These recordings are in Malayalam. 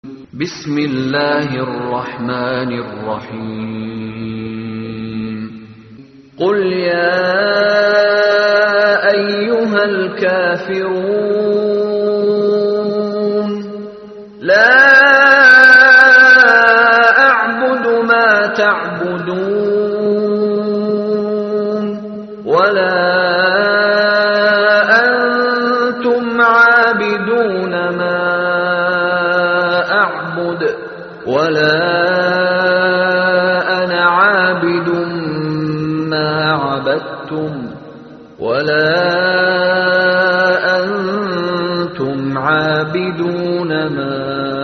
بسم الله الرحمن الرحيم قل يا أيها الكافرون لا أعبد ما تعبدون ولا أنتم عابدون ما أعبد ولا أنا عابد ما عبدتم ولا أنتم عابدون ما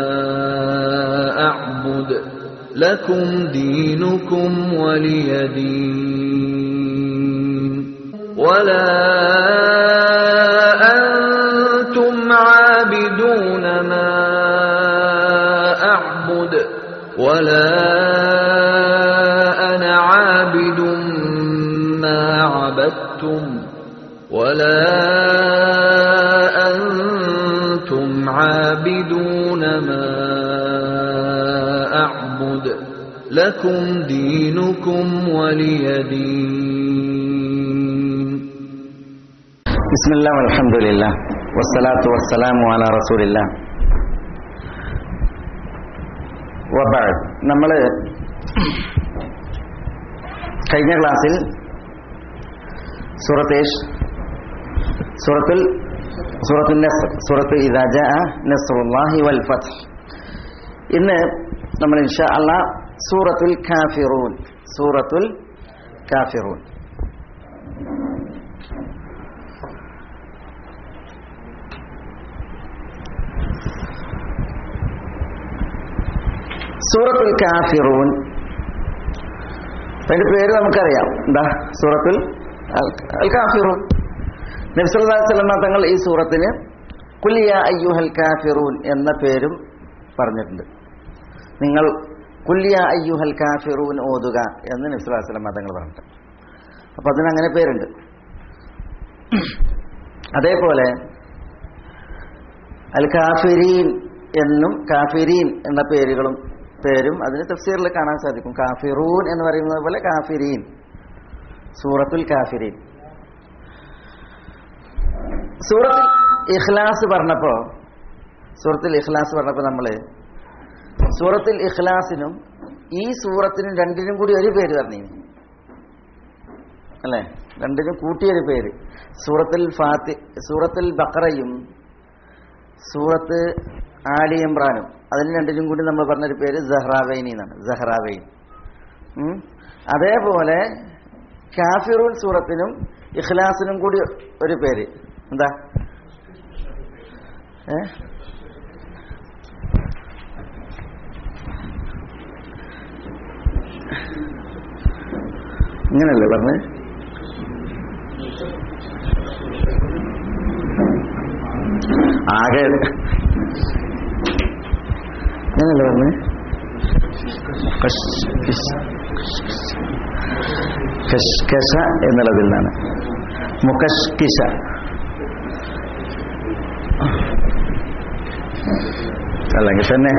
أعبد لكم دينكم ولي دين ولا أنتم عابدون ما أعبد ولا أنا عابد ما عبدتم ولا أنتم عابدون ما أعبد لكم دينكم ولي دين بسم الله والحمد لله والصلاة والسلام على رسول الله വബാദ് നമ്മൾ കഴിഞ്ഞ ക്ലാസ്സിൽ സൂറത്തേഷ് സൂറത്തുൽ സൂറത്തുൽ നസ്ർ സൂറത്ത് ഇദാജ നസ്റുല്ലാഹി വൽ ഫത്ത് ഇന്ന് നമ്മൾ ഇൻഷാ അല്ലാ സൂറത്തുൽ കാഫിറൂൻ സൂറത്തുൽ കാഫിറൂൻ സൂറത്തുൽ കാഫിറൂൻ അതിന്റെ പേര് നമുക്കറിയാം എന്താ സൂറത്തുൽ അൽ- അൽ കാഫിറൂൻ നബ്സല്ലാസ്ലമ തങ്ങൾ ഈ സൂറത്തിന് കുലിയ അയ്യുഹൽ കാഫിറൂൻ എന്ന പേരും പറഞ്ഞിട്ടുണ്ട് നിങ്ങൾ കുല്യ അയ്യുഹൽ കാഫിറൂൻ ഓതുക എന്ന് നബ്സല്ലാസ്ലമ തങ്ങൾ പറഞ്ഞിട്ടുണ്ട് അപ്പൊ അതിനങ്ങനെ പേരുണ്ട് അതേപോലെ അൽ കാഫിരീൻ എന്നും കാഫിരീൻ എന്ന പേരുകളും പേരും അതിന് തഫ്സീറിൽ കാണാൻ സാധിക്കും കാഫിറൂൻ എന്ന് പറയുന്നത് പോലെ കാഫിരീൻ സൂറത്തുൽ കാഫിരീൻ സൂറത്തുൽ ഇഖ്ലാസ് പറഞ്ഞപ്പോ സൂറത്തുൽ ഇഖ്ലാസ് പറഞ്ഞപ്പോ നമ്മള് സൂറത്തുൽ ഇഖ്ലാസിനും ഈ സൂറത്തിനും രണ്ടിനും കൂടി ഒരു പേര് പറഞ്ഞു അല്ലേ രണ്ടിനും കൂട്ടിയൊരു പേര് സൂറത്തുൽ ഫാത്തി സൂറത്തുൽ ബക്കറയും സൂറത്ത് ആലി ഇമ്രാനും അതിന് രണ്ടിനും കൂടി നമ്മൾ പറഞ്ഞൊരു പേര് സഹ്റാവൈനി എന്നാണ് സഹ്റാവൈൻ ഉം. അതേപോലെ കാഫിറൂൻ സൂറത്തിനും ഇഖ്ലാസിനും കൂടി ഒരു പേര് എന്താ ഏ ഇങ്ങനല്ലേ പറഞ്ഞ് ആകെ അങ്ങനല്ലേ പറഞ്ഞ് കഷ്കശ എന്നുള്ളതിൽ നിന്നാണ് മുക്കഷ്കിശ അല്ലെങ്കിൽ തന്നെ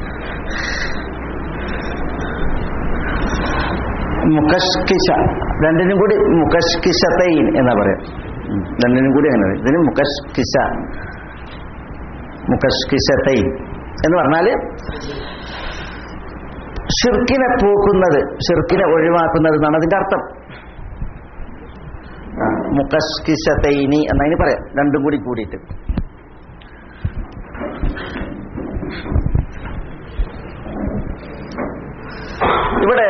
മുക്കഷ്കിശ രണ്ടിനും കൂടി മുക്കഷ്കിശത്തൈൻ എന്നാ പറയാം ഉം. രണ്ടിനും കൂടി അങ്ങനെ പറയും. ഇതിന് മുക്കഷ്കിശ മുക്കഷ്കിശത്തൈൻ എന്ന് പറഞ്ഞാല് ഷിർക്കിനെ പോക്കുന്നത് ഷിർക്കിനെ ഒഴിവാക്കുന്നത് എന്നാണ് അതിന്റെ അർത്ഥം മുക്കഷ്കിശത്തൈനി എന്നതിന് പറയാം രണ്ടും കൂടി കൂടിയിട്ട് ഇവിടെ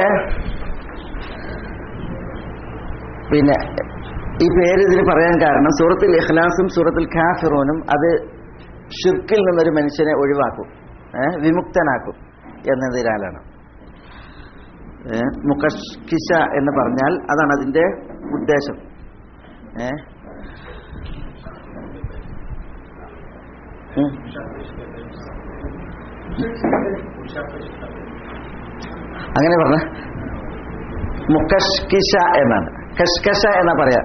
പിന്നെ ഈ പേര് ഇതിന് പറയാൻ കാരണം സൂറത്തുൽ ഇഖ്ലാസും സൂറത്തുൽ ഖാഫിറൂനും അത് ഷിർക്കിൽ നിന്നൊരു മനുഷ്യനെ ഒഴിവാക്കും ഏ, വിമുക്തനാക്കും എന്നതിനാലാണ് ഏ, മുക്കഷ്കിശ എന്ന് പറഞ്ഞാൽ അതാണ് അതിന്റെ ഉദ്ദേശം ഏ ഉം. അങ്ങനെ പറഞ്ഞ മുക്കഷ്കിശ എന്നാണ് കഷ്കശ എന്നാ പറയാ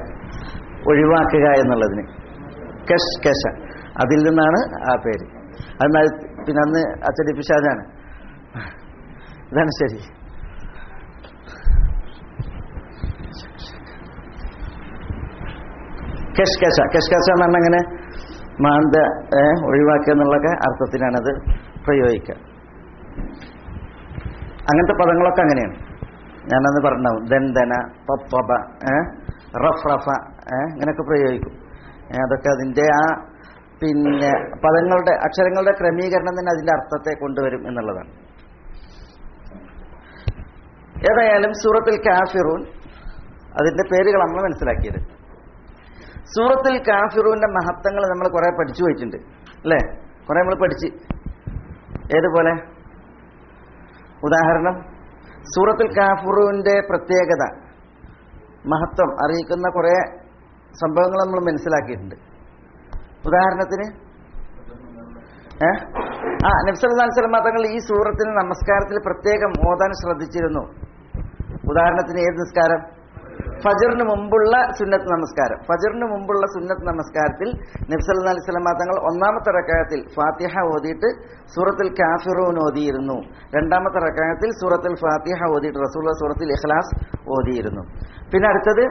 ഒഴിവാക്കുക എന്നുള്ളതിന് കഷ്കശ അതിൽ നിന്നാണ് ആ പേര് എന്നാൽ പിന്നെ അന്ന് അച്ചടി പിശാജാണ് ഇതാണ് ശരി കെഷ്കശ കെഷ്കശ എന്ന് പറഞ്ഞാൽ അങ്ങനെ മാന്ത ഏ, ഒഴിവാക്കുക എന്നുള്ളൊക്കെ അർത്ഥത്തിനാണത് പ്രയോഗിക്കുക അങ്ങനത്തെ പദങ്ങളൊക്കെ അങ്ങനെയാണ് ഞാനന്ന് പറഞ്ഞാവും ദന്തന പപ്പ റഫ് റഫ ഏ, ഇങ്ങനെയൊക്കെ പ്രയോഗിക്കും ഏ, അതൊക്കെ അതിൻ്റെ ആ പിന്നെ പദങ്ങളുടെ അക്ഷരങ്ങളുടെ ക്രമീകരണം തന്നെ അതിൻ്റെ അർത്ഥത്തെ കൊണ്ടുവരും എന്നുള്ളതാണ് ഏതായാലും സൂറത്തിൽ കാഫിറൂൻ അതിന്റെ പേരുകൾ നമ്മൾ മനസ്സിലാക്കിയത് സൂറത്തിൽ കാഫിറൂന്റെ മഹത്വങ്ങൾ നമ്മൾ കുറെ പഠിച്ചു പോയിട്ടുണ്ട് അല്ലേ കുറെ നമ്മൾ പഠിച്ച് ഏതുപോലെ ഉദാഹരണം സൂറത്തുൽ കാഫിറൂന്റെ പ്രത്യേകത മഹത്വം അറിയിക്കുന്ന കുറെ സംഭവങ്ങൾ നമ്മൾ മനസ്സിലാക്കിയിട്ടുണ്ട് ഉദാഹരണത്തിന് ഏ ആ നബ്സല്ലാസ്ലം തങ്ങൾ ഈ സൂറത്തിന് നമസ്കാരത്തിൽ പ്രത്യേകം ഓതാൻ ശ്രദ്ധിച്ചിരുന്നു ഉദാഹരണത്തിന് ഏത് നിസ്കാരം ഫജറിന് മുമ്പുള്ള സുന്നത്ത് നമസ്കാരം ഫജറിന് മുമ്പുള്ള സുന്നത്ത് നമസ്കാരത്തിൽ നബ്സല്ലാ അലൈഹി സ്വലമ തങ്ങൾ ഒന്നാമത്തെ റക്കായത്തിൽ ഫാത്തിഹ ഓതിയിട്ട് സൂറത്തിൽ കാഫിറൂൻ ഓതിയിരുന്നു രണ്ടാമത്തെ റക്കായത്തിൽ സൂറത്തിൽ ഫാത്തിഹ ഓതിയിട്ട് റസൂൽ സൂറത്തിൽ ഇഖ്ലാസ് ഓതിയിരുന്നു പിന്നെ അടുത്തത്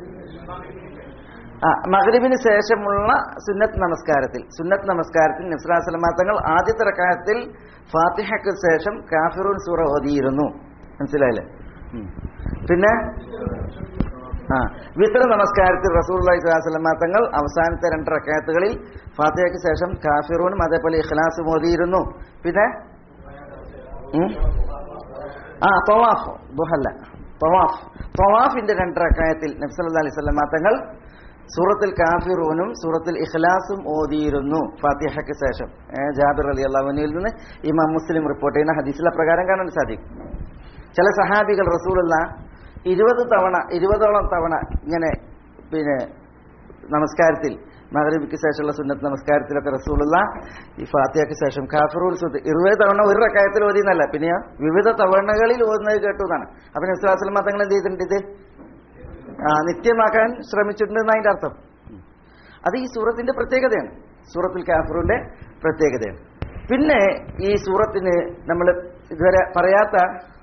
ആ മഗ്രിബിന് ശേഷമുള്ള സുന്നത്ത് നമസ്കാരത്തിൽ സുന്നത്ത് നമസ്കാരത്തിൽ നബ്സലാസ്ലമ തങ്ങൾ ആദ്യത്തെ റക്കായത്തിൽ ഫാത്തിഹയ്ക്ക് ശേഷം കാഫിറൂൻ സൂറ ഓതിയിരുന്നു മനസ്സിലായില്ലേ ഉം. പിന്നെ ആ വിത്ര നമസ്കാരത്തിൽ റസൂൽ സ്വലാസ്ലമ തങ്ങൾ അവസാനത്തെ രണ്ട് റക്കായത്തുകളിൽ ഫാത്തിഹയ്ക്ക് ശേഷം കാഫിറൂനും അതേപോലെ ഇഖ്ലാസും ഓതിയിരുന്നു പിന്നെ ഉം? ആ തവാഫ് ദുഹല്ല തവാഫ് തവാഫിന്റെ രണ്ട് റക്കായത്തിൽ നബ്സല്ലാ അലൈഹി സ്വലമ തങ്ങൾ സൂറത്തിൽ കാഫിറൂനും സൂറത്തിൽ ഇഖ്ലാസും ഓതിയിരുന്നു ഫാത്തിഹയ്ക്ക് ശേഷം ഏ, ജാബിർ അലി അള്ളാഹുനിൽ നിന്ന് ഇമാം മുസ്ലിം റിപ്പോർട്ട് ചെയ്യുന്ന ഹദീസിലെ പ്രകാരം കാണാൻ സാധിക്കും ചില സഹാബികൾ റസൂലുള്ള ഇരുപത് തവണ ഇരുപതോളം തവണ ഇങ്ങനെ പിന്നെ നമസ്കാരത്തിൽ മഹരീബിക്ക് ശേഷമുള്ള സുന്നത്ത് നമസ്കാരത്തിലൊക്കെ റസൂലുള്ള ഈ ഫാത്തിഹയ്ക്ക് ശേഷം കാഫിറൂൻ സുത്ത് ഇരുപത് തവണ ഒരു റക്കായത്തിൽ ഓതിയെന്നല്ല പിന്നെ വിവിധ തവണകളിൽ ഓതുന്നത് കേട്ടു എന്നാണ് അപ്പൊ നബ്സുലാസ്ലം തങ്ങൾ എന്ത് ചെയ്തിട്ടുണ്ട് ഇത് ആ നിത്യമാക്കാൻ ശ്രമിച്ചിട്ടുണ്ട് അതിന്റെ അർത്ഥം അത് ഈ സൂറത്തിന്റെ പ്രത്യേകതയാണ് സൂറത്തുൽ കാഫറിന്റെ പ്രത്യേകതയാണ് പിന്നെ ഈ സൂറത്തിന് നമ്മൾ ഇതുവരെ പറയാത്ത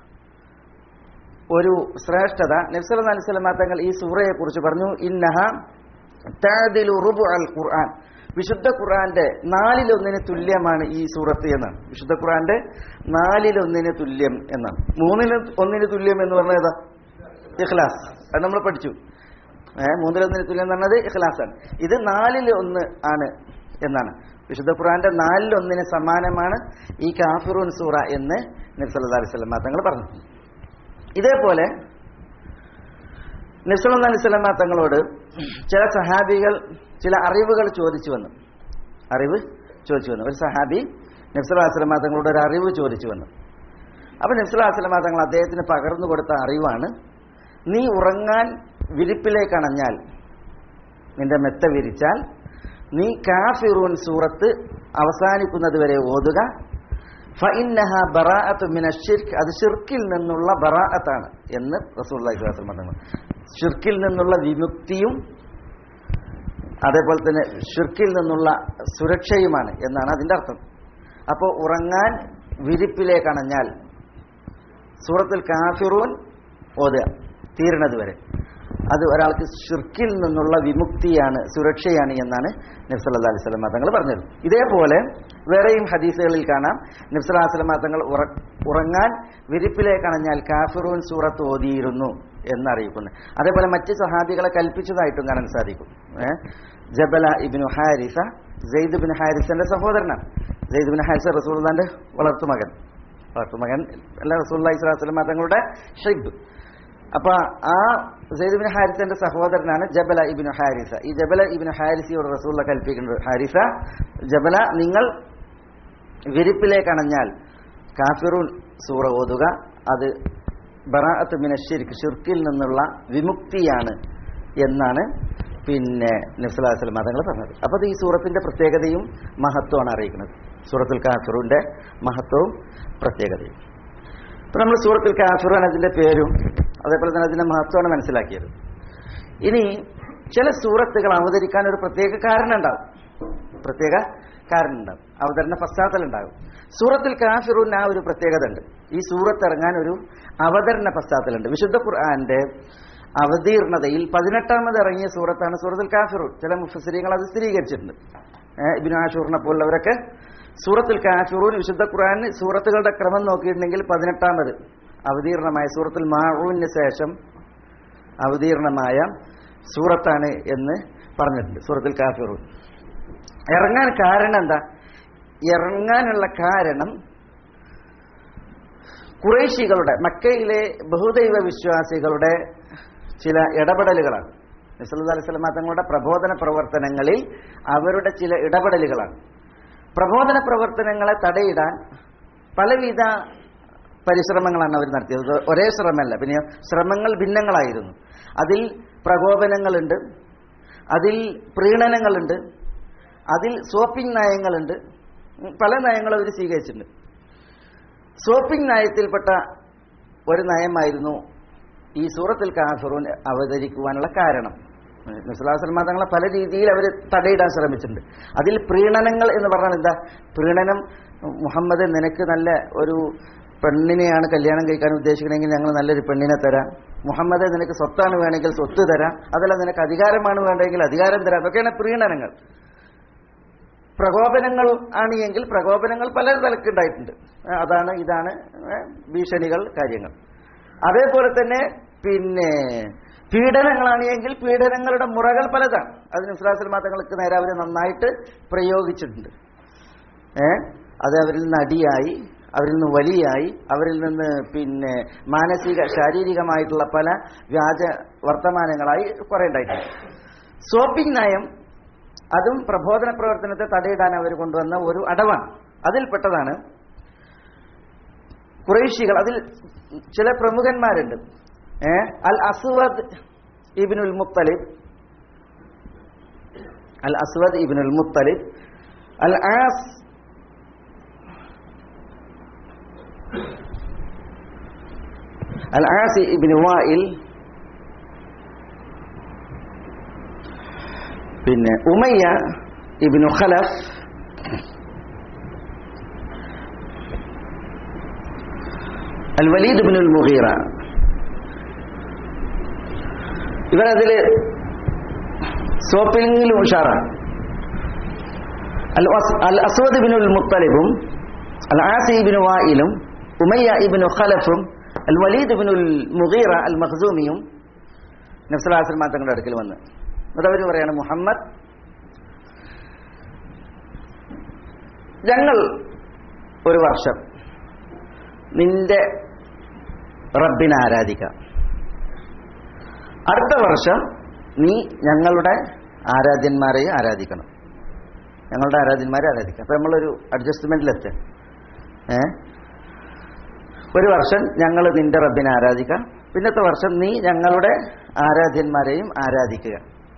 ഒരു ശ്രേഷ്ഠത നബ്സല അലിസ്ലാം തങ്ങൾ ഈ സൂറയെ കുറിച്ച് പറഞ്ഞു ഇന്നഹ തഅദിലു റുബു അൽ ഖുർആൻ വിശുദ്ധ ഖുർആന്റെ നാലിലൊന്നിന് തുല്യമാണ് ഈ സൂറത്ത് എന്നാണ് വിശുദ്ധ ഖുർആന്റെ നാലിലൊന്നിന് തുല്യം എന്നാണ് മൂന്നിന് ഒന്നിന് തുല്യം എന്ന് പറഞ്ഞത് ഏതാ ഇഖ്ലാസ് അത് നമ്മൾ പഠിച്ചു ഏഹ് മൂന്നിലൊന്നിന് തുല്യം എന്ന് പറഞ്ഞത് ഇഖ്ലാസാണ് ഇത് നാലിൽ ഒന്ന് ആണ് എന്നാണ് വിശുദ്ധ ഖുർആന്റെ നാലിലൊന്നിന് സമാനമാണ് ഈ കാഫിറൂൻ സൂറ എന്ന് നബ്സല്ലാ അലൈഹി സ്വലം തങ്ങൾ പറഞ്ഞു ഇതേപോലെ നബ്സല്ലാ അലൈഹി സ്വലം തങ്ങളോട് ചില സഹാബികൾ ചില അറിവുകൾ ചോദിച്ചു വന്നു അറിവ് ചോദിച്ചു വന്നു ഒരു സഹാബി നബ്സല്ലാ സ്വലം തങ്ങളോട് ഒരു അറിവ് ചോദിച്ചു വന്നു അപ്പൊ നബ്സല്ലാ സ്വലം തങ്ങൾ അദ്ദേഹത്തിന് പകർന്നു കൊടുത്ത അറിവാണ് നീ ഉറങ്ങാൻ വിരിപ്പിലേക്ക് അണഞ്ഞാൽ നിന്റെ മെത്ത വിരിച്ചാൽ നീ കാഫിറൂൻ സൂറത്ത് അവസാനിക്കുന്നത് വരെ ഓതുക ഫഇന്നഹ ബറാഅത്തു മിന ഷിർക്ക് അത് ഷിർക്കിൽ നിന്നുള്ള ബറാഅത്താണ് എന്ന് റസൂലുള്ളാഹി സ്വല്ലല്ലാഹു അലൈഹി വസല്ലം പറഞ്ഞു ഷിർക്കിൽ നിന്നുള്ള വിമുക്തിയും അതേപോലെ തന്നെ ഷിർക്കിൽ നിന്നുള്ള സുരക്ഷയുമാണ് എന്നാണ് അതിന്റെ അർത്ഥം അപ്പോൾ ഉറങ്ങാൻ വിരിപ്പിലേക്ക് അണഞ്ഞാൽ സൂറത്തുൽ കാഫിറൂൻ ഓതുക തീരണത് വരെ അത് ഒരാൾക്ക് ഷിർക്കിൽ നിന്നുള്ള വിമുക്തിയാണ് സുരക്ഷയാണ് എന്നാണ് നബ്സല്ലാ അലൈഹി സ്വലം തങ്ങൾ പറഞ്ഞത് ഇതേപോലെ വേറെയും ഹദീസുകളിൽ കാണാം നബ്സല്ലാ സ്വലം തങ്ങൾ ഉറ- ഉറങ്ങാൻ വിരിപ്പിലേക്ക് അണഞ്ഞാൽ കാഫിറൂൻ സൂറത്ത് ഓതിയിരുന്നു എന്നറിയിക്കുന്നു അതേപോലെ മറ്റ് സഹാബികളെ കൽപ്പിച്ചതായിട്ടും കാണാൻ സാധിക്കും ഏ? ജബല ഇബിനു ഹാരിസ സെയ്ദ് ബിൻ ഹാരിസന്റെ സഹോദരനാണ് സെയ്ദ് ബിൻ ഹാരിസ റസൂൽദാന്റെ വളർത്തുമകൻ വളർത്തുമകൻ അല്ല റസൂൽ ഇസ്ലാസ്ലം തങ്ങളുടെ ഷിബ് അപ്പൊ ആ സെയ്ദ് ബിൻ ഹാരിസന്റെ സഹോദരനാണ് ജബല ഇബിന് ഹാരിസ ഈ ജബല ഇബിന് ഹാരിസയോട് റസൂള്ള കൽപ്പിക്കുന്നത് ഹാരിസ ജബല നിങ്ങൾ വിരിപ്പിലേക്ക് അണഞ്ഞാൽ കാഫിറൂൻ സൂറ ഓതുക അത് ബറാഅത്ത് മിന ഷിർക്ക് ഷിർക്കിൽ നിന്നുള്ള വിമുക്തിയാണ് എന്നാണ് പിന്നെ നബ്സുല്ലാസ്ലം മതങ്ങൾ പറഞ്ഞത് അപ്പൊ അത് ഈ സൂറത്തിന്റെ പ്രത്യേകതയും മഹത്വമാണ് അറിയിക്കുന്നത് സൂറത്തുൽ കാഫിറൂന്റെ മഹത്വവും പ്രത്യേകതയും ഇപ്പൊ നമ്മൾ സൂറത്തുൽ കാഫിറൂൻ അതിന്റെ പേരും അതേപോലെ തന്നെ അതിന്റെ മഹത്വമാണ് മനസ്സിലാക്കിയത് ഇനി ചില സൂറത്തുകൾ അവതരിക്കാൻ ഒരു പ്രത്യേക കാരണം ഉണ്ടാവും പ്രത്യേക കാരണം ഉണ്ടാകും അവതരണ പശ്ചാത്തലം ഉണ്ടാകും സൂറത്തിൽ കാഫിറൂൻ ആ ഒരു പ്രത്യേകത ഉണ്ട് ഈ സൂറത്ത് ഇറങ്ങാൻ ഒരു അവതരണ പശ്ചാത്തലമുണ്ട് വിശുദ്ധ ഖുർആന്റെ അവതീർണതയിൽ പതിനെട്ടാമത് ഇറങ്ങിയ സൂറത്താണ് സൂറത്തുൽ കാഫിറൂൻ ചില മുഫസരികൾ അത് സ്ഥിരീകരിച്ചിട്ടുണ്ട് ഏഹ് ഇബിനു ആഷൂറിനെ പോലുള്ളവരൊക്കെ സൂറത്തുൽ കാഫിറൂൻ വിശുദ്ധ ഖുർആൻ സൂറത്തുകളുടെ ക്രമം നോക്കിയിട്ടുണ്ടെങ്കിൽ പതിനെട്ടാമത് അവതീർണമായ സൂറത്തുൽ മാറൂന് ശേഷം അവതീർണമായ സൂറത്താണ് എന്ന് പറഞ്ഞിട്ടുണ്ട് സൂറത്തുൽ കാഫിറൂൻ ഇറങ്ങാൻ കാരണം എന്താ ഇറങ്ങാനുള്ള കാരണം കുറേശികളുടെ മക്കയിലെ ബഹുദൈവ വിശ്വാസികളുടെ ചില ഇടപെടലുകളാണ് നിസല്ലാ അലൈഹി സ്വലമ തങ്ങളുടെ പ്രബോധന പ്രവർത്തനങ്ങളിൽ അവരുടെ ചില ഇടപെടലുകളാണ് പ്രബോധന പ്രവർത്തനങ്ങളെ തടയിടാൻ പലവിധ പരിശ്രമങ്ങളാണ് അവർ നടത്തിയത് ഒരേ ശ്രമമല്ല പിന്നെ ശ്രമങ്ങൾ ഭിന്നങ്ങളായിരുന്നു അതിൽ പ്രകോപനങ്ങളുണ്ട് അതിൽ പ്രീണനങ്ങളുണ്ട് അതിൽ സോപ്പിംഗ് നയങ്ങളുണ്ട് പല നയങ്ങളും അവർ സ്വീകരിച്ചിട്ടുണ്ട് സോപ്പിംഗ് നയത്തിൽപ്പെട്ട ഒരു നയമായിരുന്നു ഈ സൂറത്തിൽ കാഫറൂൻ അവതരിക്കുവാനുള്ള കാരണം മുസ്ലാസ്ലമ തങ്ങളെ പല രീതിയിൽ അവർ തടയിടാൻ ശ്രമിച്ചിട്ടുണ്ട് അതിൽ പ്രീണനങ്ങൾ എന്ന് പറഞ്ഞാൽ എന്താ പ്രീണനം മുഹമ്മദ് നിനക്ക് നല്ല ഒരു പെണ്ണിനെയാണ് കല്യാണം കഴിക്കാൻ ഉദ്ദേശിക്കണമെങ്കിൽ ഞങ്ങൾ നല്ലൊരു പെണ്ണിനെ തരാം മുഹമ്മദ് നിനക്ക് സ്വത്താണ് വേണമെങ്കിൽ സ്വത്ത് തരാം അതല്ല നിനക്ക് അധികാരമാണ് വേണ്ടെങ്കിൽ അധികാരം തരാം അതൊക്കെയാണ് പ്രീണനങ്ങൾ പ്രകോപനങ്ങൾ ആണ് എങ്കിൽ പ്രകോപനങ്ങൾ പല തലക്കുണ്ടായിട്ടുണ്ട് അതാണ് ഇതാണ് ഭീഷണികൾ കാര്യങ്ങൾ അതേപോലെ തന്നെ പിന്നെ പീഡനങ്ങളാണ് എങ്കിൽ പീഡനങ്ങളുടെ മുറകൾ പലതാണ് അതിന് ഇസ്ലാസ്ലം മതങ്ങൾക്ക് നേരെ അവർ നന്നായിട്ട് പ്രയോഗിച്ചിട്ടുണ്ട് ഏ അത് അവരിൽ നിന്ന് അടിയായി അവരിൽ നിന്ന് വലിയായി അവരിൽ നിന്ന് പിന്നെ മാനസിക ശാരീരികമായിട്ടുള്ള പല വ്യാജ വർത്തമാനങ്ങളായി കുറെ ഉണ്ടായിട്ടുണ്ട് സോപ്പിംഗ് നയം അതും പ്രബോധന പ്രവർത്തനത്തെ തടയിടാൻ അവർ കൊണ്ടുവന്ന ഒരു അടവാണ് അതിൽപ്പെട്ടതാണ് കുറേശികൾ അതിൽ ചില പ്രമുഖന്മാരുണ്ട് ഏ അൽ അസ്വദ് ഇബിനുൽ മുത്തലിബ് അൽ അസ്വദ് ഇബിനുൽ മുത്തലിബ് അൽ ആസ് അൽ ആസി ഇബിന് വായിൽ പിന്നെ ഉമയ്യ ഇബിനു ഖലഫ് അൽ വലീദ് ഇബിനുൽ മുഗീറ ഇവരതിൽ സോപ്പിങ്ങിലും ഉഷാറാണ് അൽ അസ്- അൽ അസ്വദ് ഇബിനുൽ മുത്തലിബും അൽ ആസി ഇബിനു വായിലും ഉമയ്യ ഇബിനു ഖലഫും അൽ വലീദ് ഇബിനുൽ മുഗീറ അൽ മഖ്സൂമിയും നഫ്സലാസ്ലം തങ്ങളുടെ അടുക്കൽ വന്ന് എന്നിട്ട് അവർ പറയാണ് മുഹമ്മദ് ഞങ്ങൾ ഒരു വർഷം നിന്റെ റബ്ബിനെ ആരാധിക്കാം അടുത്ത വർഷം നീ ഞങ്ങളുടെ ആരാധ്യന്മാരെയും ആരാധിക്കണം ഞങ്ങളുടെ ആരാധ്യന്മാരെ ആരാധിക്കാം അപ്പൊ നമ്മളൊരു അഡ്ജസ്റ്റ്മെന്റിലെത്തുക ഏ ഒരു വർഷം ഞങ്ങൾ നിന്റെ റബ്ബിനെ ആരാധിക്കാം പിന്നത്തെ വർഷം നീ ഞങ്ങളുടെ ആരാധ്യന്മാരെയും ആരാധിക്കുക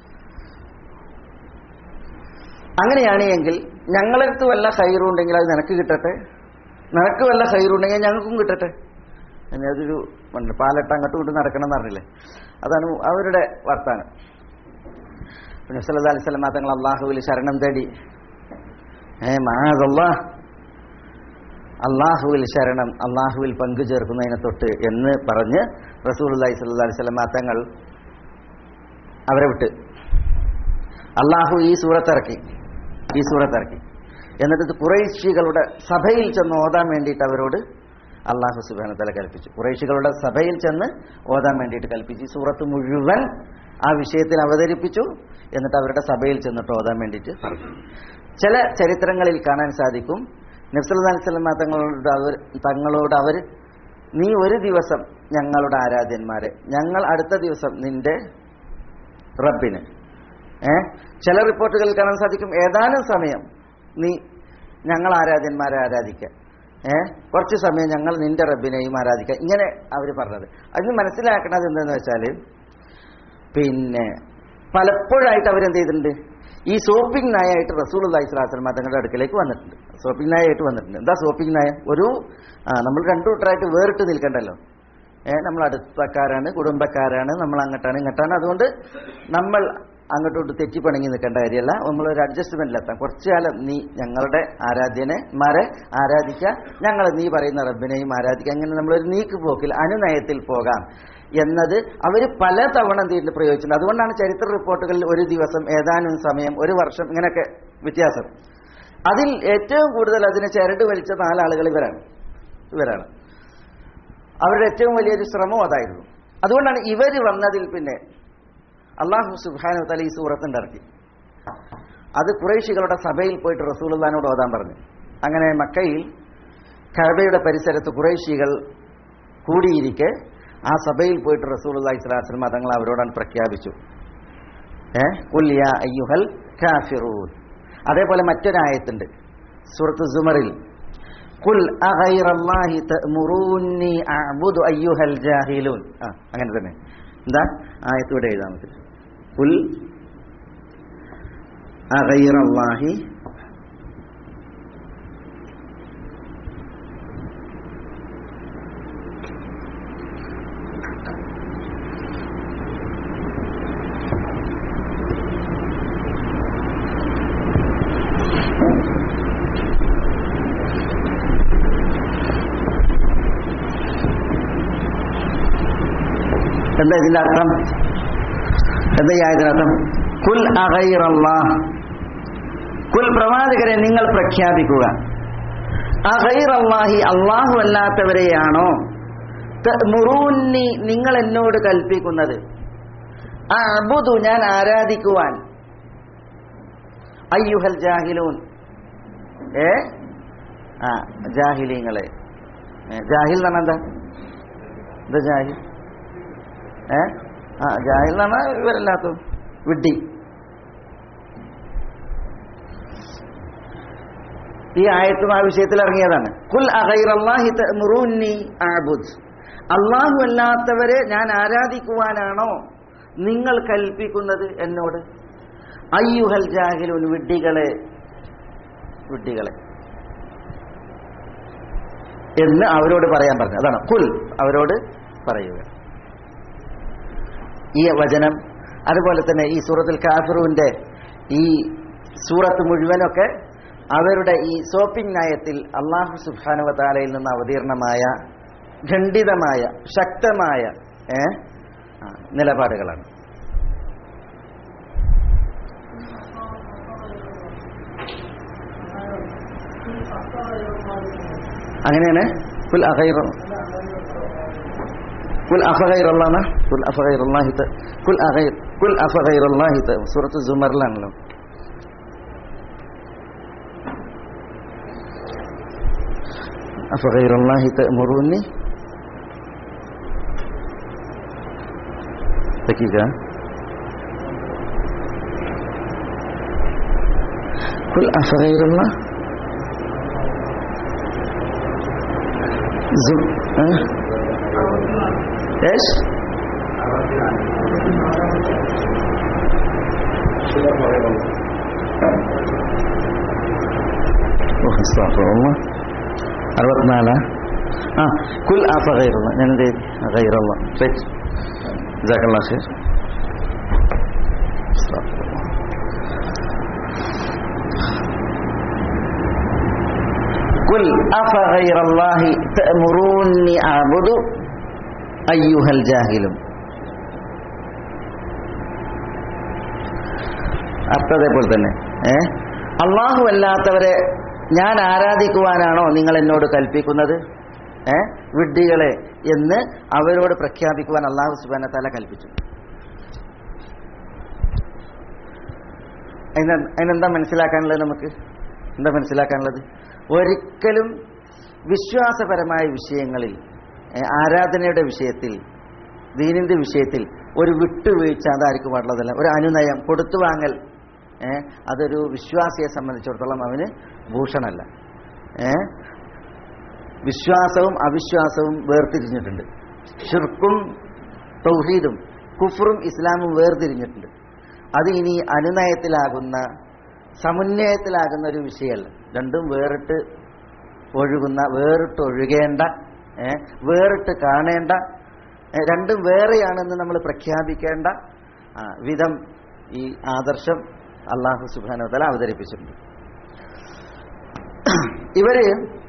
അങ്ങനെയാണ് എങ്കിൽ ഞങ്ങളടുത്ത് വല്ല ഹൈറുണ്ടെങ്കിൽ അത് നിനക്ക് കിട്ടട്ടെ നിനക്ക് വല്ല ഹൈറുണ്ടെങ്കിൽ ഞങ്ങൾക്കും കിട്ടട്ടെ ഇനി അതൊരു ഉണ്ട്. പാലട്ട അങ്ങോട്ടും ഇങ്ങോട്ടും നടക്കണം എന്ന് പറഞ്ഞില്ലേ അതാണ് അവരുടെ വർത്താനം പിന്നെ സല്ലല്ലാഹു അലൈഹി വസല്ലം തങ്ങൾ അള്ളാഹുവിൽ ശരണം തേടി ഏ മാതല്ലാ അള്ളാഹുവിൽ ശരണം അള്ളാഹുവിൽ പങ്കു ചേർക്കുന്നതിനെ തൊട്ട് എന്ന് പറഞ്ഞ് റസൂലുള്ളാഹി സ്വല്ലല്ലാഹു അലൈഹി വസല്ലം തങ്ങൾ അവരെ വിട്ട് അള്ളാഹു ഈ സൂറത്തിറക്കി ഈ സൂറത്തിറക്കി എന്നിട്ട് ഇത് കുറേശികളുടെ സഭയിൽ ചെന്ന് ഓതാൻ വേണ്ടിയിട്ട് അവരോട് അള്ളാഹു സുബാനത്തല കൽപ്പിച്ചു കുറേശികളുടെ സഭയിൽ ചെന്ന് ഓതാൻ വേണ്ടിയിട്ട് കൽപ്പിച്ചു ഈ സൂറത്ത് മുഴുവൻ ആ വിഷയത്തിൽ അവതരിപ്പിച്ചു എന്നിട്ട് അവരുടെ സഭയിൽ ചെന്നിട്ട് ഓതാൻ വേണ്ടിയിട്ട് പറഞ്ഞു ചില ചരിത്രങ്ങളിൽ കാണാൻ സാധിക്കും നബ്സല്ലാസ്ലമ തങ്ങളോട് അവർ തങ്ങളോട് അവർ നീ ഒരു ദിവസം ഞങ്ങളുടെ ആരാധ്യന്മാരെ ഞങ്ങൾ അടുത്ത ദിവസം നിന്റെ റബ്ബിന് ഏ ചില റിപ്പോർട്ടുകളിൽ കാണാൻ സാധിക്കും ഏതാനും സമയം നീ ഞങ്ങൾ ആരാധ്യന്മാരെ ആരാധിക്കുക ഏ കുറച്ച് സമയം ഞങ്ങൾ നിന്റെ റബ്ബിനെയും ആരാധിക്കുക ഇങ്ങനെ അവർ പറഞ്ഞത് അതിന് മനസ്സിലാക്കണത് എന്താണെന്ന് വെച്ചാൽ പിന്നെ പലപ്പോഴായിട്ട് അവരെന്ത് ചെയ്തിട്ടുണ്ട് ഈ സോപ്പിംഗ് നായായിട്ട് റസൂൽ അള്ളഹി സ്വലാസ്ലം തങ്ങളുടെ അടുക്കലേക്ക് വന്നിട്ടുണ്ട് സോപ്പിംഗ് നായായിട്ട് വന്നിട്ടുണ്ട് എന്താ സോപ്പിംഗ് നായ ഒരു ആ, നമ്മൾ രണ്ടു കൂട്ടരായിട്ട് വേറിട്ട് നിൽക്കണ്ടല്ലോ ഏ നമ്മൾ അടുത്തക്കാരാണ് കുടുംബക്കാരാണ് നമ്മൾ അങ്ങോട്ടാണ് ഇങ്ങോട്ടാണ് അതുകൊണ്ട് നമ്മൾ അങ്ങോട്ടും ഇങ്ങോട്ടും തെറ്റിപ്പണങ്ങി നിൽക്കേണ്ട കാര്യമല്ല നമ്മളൊരു അഡ്ജസ്റ്റ്മെന്റിലെത്താം കുറച്ചു കാലം നീ ഞങ്ങളുടെ ആരാധ്യനെ മാരെ ആരാധിക്കുക ഞങ്ങൾ നീ പറയുന്ന റബ്ബിനെയും ആരാധിക്കുക അങ്ങനെ നമ്മളൊരു നീക്ക് പോക്കിൽ അനുനയത്തിൽ പോകാം എന്നത് അവർ പല തവണ തീർന്ന് പ്രയോഗിച്ചിട്ടുണ്ട് അതുകൊണ്ടാണ് ചരിത്ര റിപ്പോർട്ടുകളിൽ ഒരു ദിവസം ഏതാനും സമയം ഒരു വർഷം ഇങ്ങനെയൊക്കെ വ്യത്യാസം അതിൽ ഏറ്റവും കൂടുതൽ അതിനെ ചരട് വലിച്ച നാലാളുകൾ ഇവരാണ് ഇവരാണ് അവരുടെ ഏറ്റവും വലിയൊരു ശ്രമം അതായിരുന്നു അതുകൊണ്ടാണ് ഇവർ വന്നതിൽ പിന്നെ അള്ളാഹു സുബാനു തല ഈ സൂറത്തിൻ്റെ ഇറക്കി അത് കുറേശികളുടെ സഭയിൽ പോയിട്ട് റസൂലുള്ളാനോട് ഓതാൻ പറഞ്ഞു അങ്ങനെ മക്കയിൽ കഴബയുടെ പരിസരത്ത് കുറേശികൾ കൂടിയിരിക്കെ ആ സഭയിൽ പോയിട്ട് റസൂലുള്ളാഹി സ്വലാസ്ലം മതങ്ങൾ അവരോടാണ് പ്രഖ്യാപിച്ചു ഏ കുല്യ അയ്യുഹൽ കാഫിറൂൻ അതേപോലെ മറ്റൊരായത്തുണ്ട് സൂറത്ത് സുമറിൽ കുൽ അഗൈറല്ലാഹി തഅ്മുറൂനി അഅ്ബുദു അയ്യുഹൽ ജാഹിലൂൻ ആ അങ്ങനെ തന്നെ എന്താ ആയത്ത് ഇവിടെ എഴുതാൻ പറ്റും കുൽ അഗൈറല്ലാഹി എന്താ ഇതിന്റെ അർത്ഥം എന്താ ഈ ആയതിനർത്ഥം കുൽ അഗൈറല്ലാഹ് കുൽ പ്രവാചകരെ നിങ്ങൾ പ്രഖ്യാപിക്കുക അഗൈറല്ലാഹി അള്ളാഹു അല്ലാത്തവരെയാണോ മുറൂന്നി നിങ്ങൾ എന്നോട് കൽപ്പിക്കുന്നത് അബുദു ഞാൻ ആരാധിക്കുവാൻ അയ്യുഹൽ ജാഹിലൂൻ ഏ ആ ജാഹിലീങ്ങളെ ഏ, ജാഹിൽ എന്ന് പറഞ്ഞാൽ എന്താ എന്താ ജാഹിൽ ഏ ആ ജാഹിൽ എന്ന് പറഞ്ഞാൽ ഇവരല്ലാത്ത വിഡ്ഢി ഈ ആയത്തും ആ വിഷയത്തിൽ ഇറങ്ങിയതാണ് കുൽ അഗൈറല്ലാഹി തഅ്മുറൂനി അഅബുദ് അള്ളാഹു അല്ലാത്തവരെ ഞാൻ ആരാധിക്കുവാനാണോ നിങ്ങൾ കൽപ്പിക്കുന്നത് എന്നോട് അയ്യുഹൽ ജാഹിലുൻ വിഡ്ഢികളെ വിഡ്ഢികളെ എന്ന് അവരോട് പറയാൻ പറഞ്ഞു അതാണ് കുൽ അവരോട് പറയുക ഈ വചനം അതുപോലെ തന്നെ ഈ സൂറത്തുൽ കാഫിറുവിന്റെ ഈ സൂറത്ത് മുഴുവനൊക്കെ അവരുടെ ഈ സോപ്പിംഗ് നയത്തിൽ അള്ളാഹു സുബാനുവ താലയിൽ നിന്ന് അവതീർണമായ ഖണ്ഡിതമായ ശക്തമായ ഏ, ആ, നിലപാടുകളാണ് അങ്ങനെയാണ് കുൽ അഖൈറ കുൽ അഫഗൈറല്ലാന്ന കുൽ അഫഗൈറല്ലാഹി ത കുൽ അഖൈർ കുൽ അഫഗൈറല്ലാഹി ത സൂറത്ത് സുമറിലാണല്ലോ അഫഗൈറല്ലാഹി തഅ്മുറൂനി دقيقة قل أفغير الله زم أه؟ ايش؟ ഓ, അസ്തഗ്ഫിറുല്ലാ. അറുപത്തിനാലാ ആ കുൽ അഫ ഗൈറുള്ള ഞാൻ എന്ത് ഗൈറുള്ള റൈറ്റ് ജസാക്കല്ലാ ഖൈർ അസ്തഗ്ഫിറുല്ലാ. قل أفغير الله تأمروني أعبد أيها الجاهلون അർത്ഥം അതേപോലെ തന്നെ ഏ അള്ളാഹു അല്ലാത്തവരെ ഞാൻ ആരാധിക്കുവാനാണോ നിങ്ങൾ എന്നോട് കൽപ്പിക്കുന്നത് ഏ വിഡ്ഢികളെ എന്ന് അവരോട് പ്രഖ്യാപിക്കുവാൻ അള്ളാഹു സുബാന തല കൽപ്പിച്ചു അതിന് അതിനെന്താ മനസ്സിലാക്കാനുള്ളത് നമുക്ക് എന്താ മനസ്സിലാക്കാനുള്ളത് ഒരിക്കലും വിശ്വാസപരമായ വിഷയങ്ങളിൽ ഏ, ആരാധനയുടെ വിഷയത്തിൽ ദീനിന്റെ വിഷയത്തിൽ ഒരു വിട്ടുവീഴ്ച അതായിരിക്കും പാടുള്ളതല്ല ഒരു അനുനയം കൊടുത്തുവാങ്ങൽ ഏ, അതൊരു വിശ്വാസിയെ സംബന്ധിച്ചിടത്തോളം അവന് ഭൂഷണമല്ല ഏ വിശ്വാസവും അവിശ്വാസവും വേർതിരിഞ്ഞിട്ടുണ്ട് ഷിർക്കും തൗഹീദും കുഫറും ഇസ്ലാമും വേർതിരിഞ്ഞിട്ടുണ്ട് അത് ഇനി അനുനയത്തിലാകുന്ന സമുന്നയത്തിലാകുന്ന ഒരു വിഷയമല്ല രണ്ടും വേറിട്ട് ഒഴുകുന്ന വേറിട്ട് ഒഴുകേണ്ട ഏ, വേറിട്ട് കാണേണ്ട ഏ, രണ്ടും വേറെയാണെന്ന് നമ്മൾ പ്രഖ്യാപിക്കേണ്ട ആ, വിധം ഈ ആദർശം അള്ളാഹു സുബാനുവല അവതരിപ്പിച്ചിട്ടുണ്ട് ഇവര്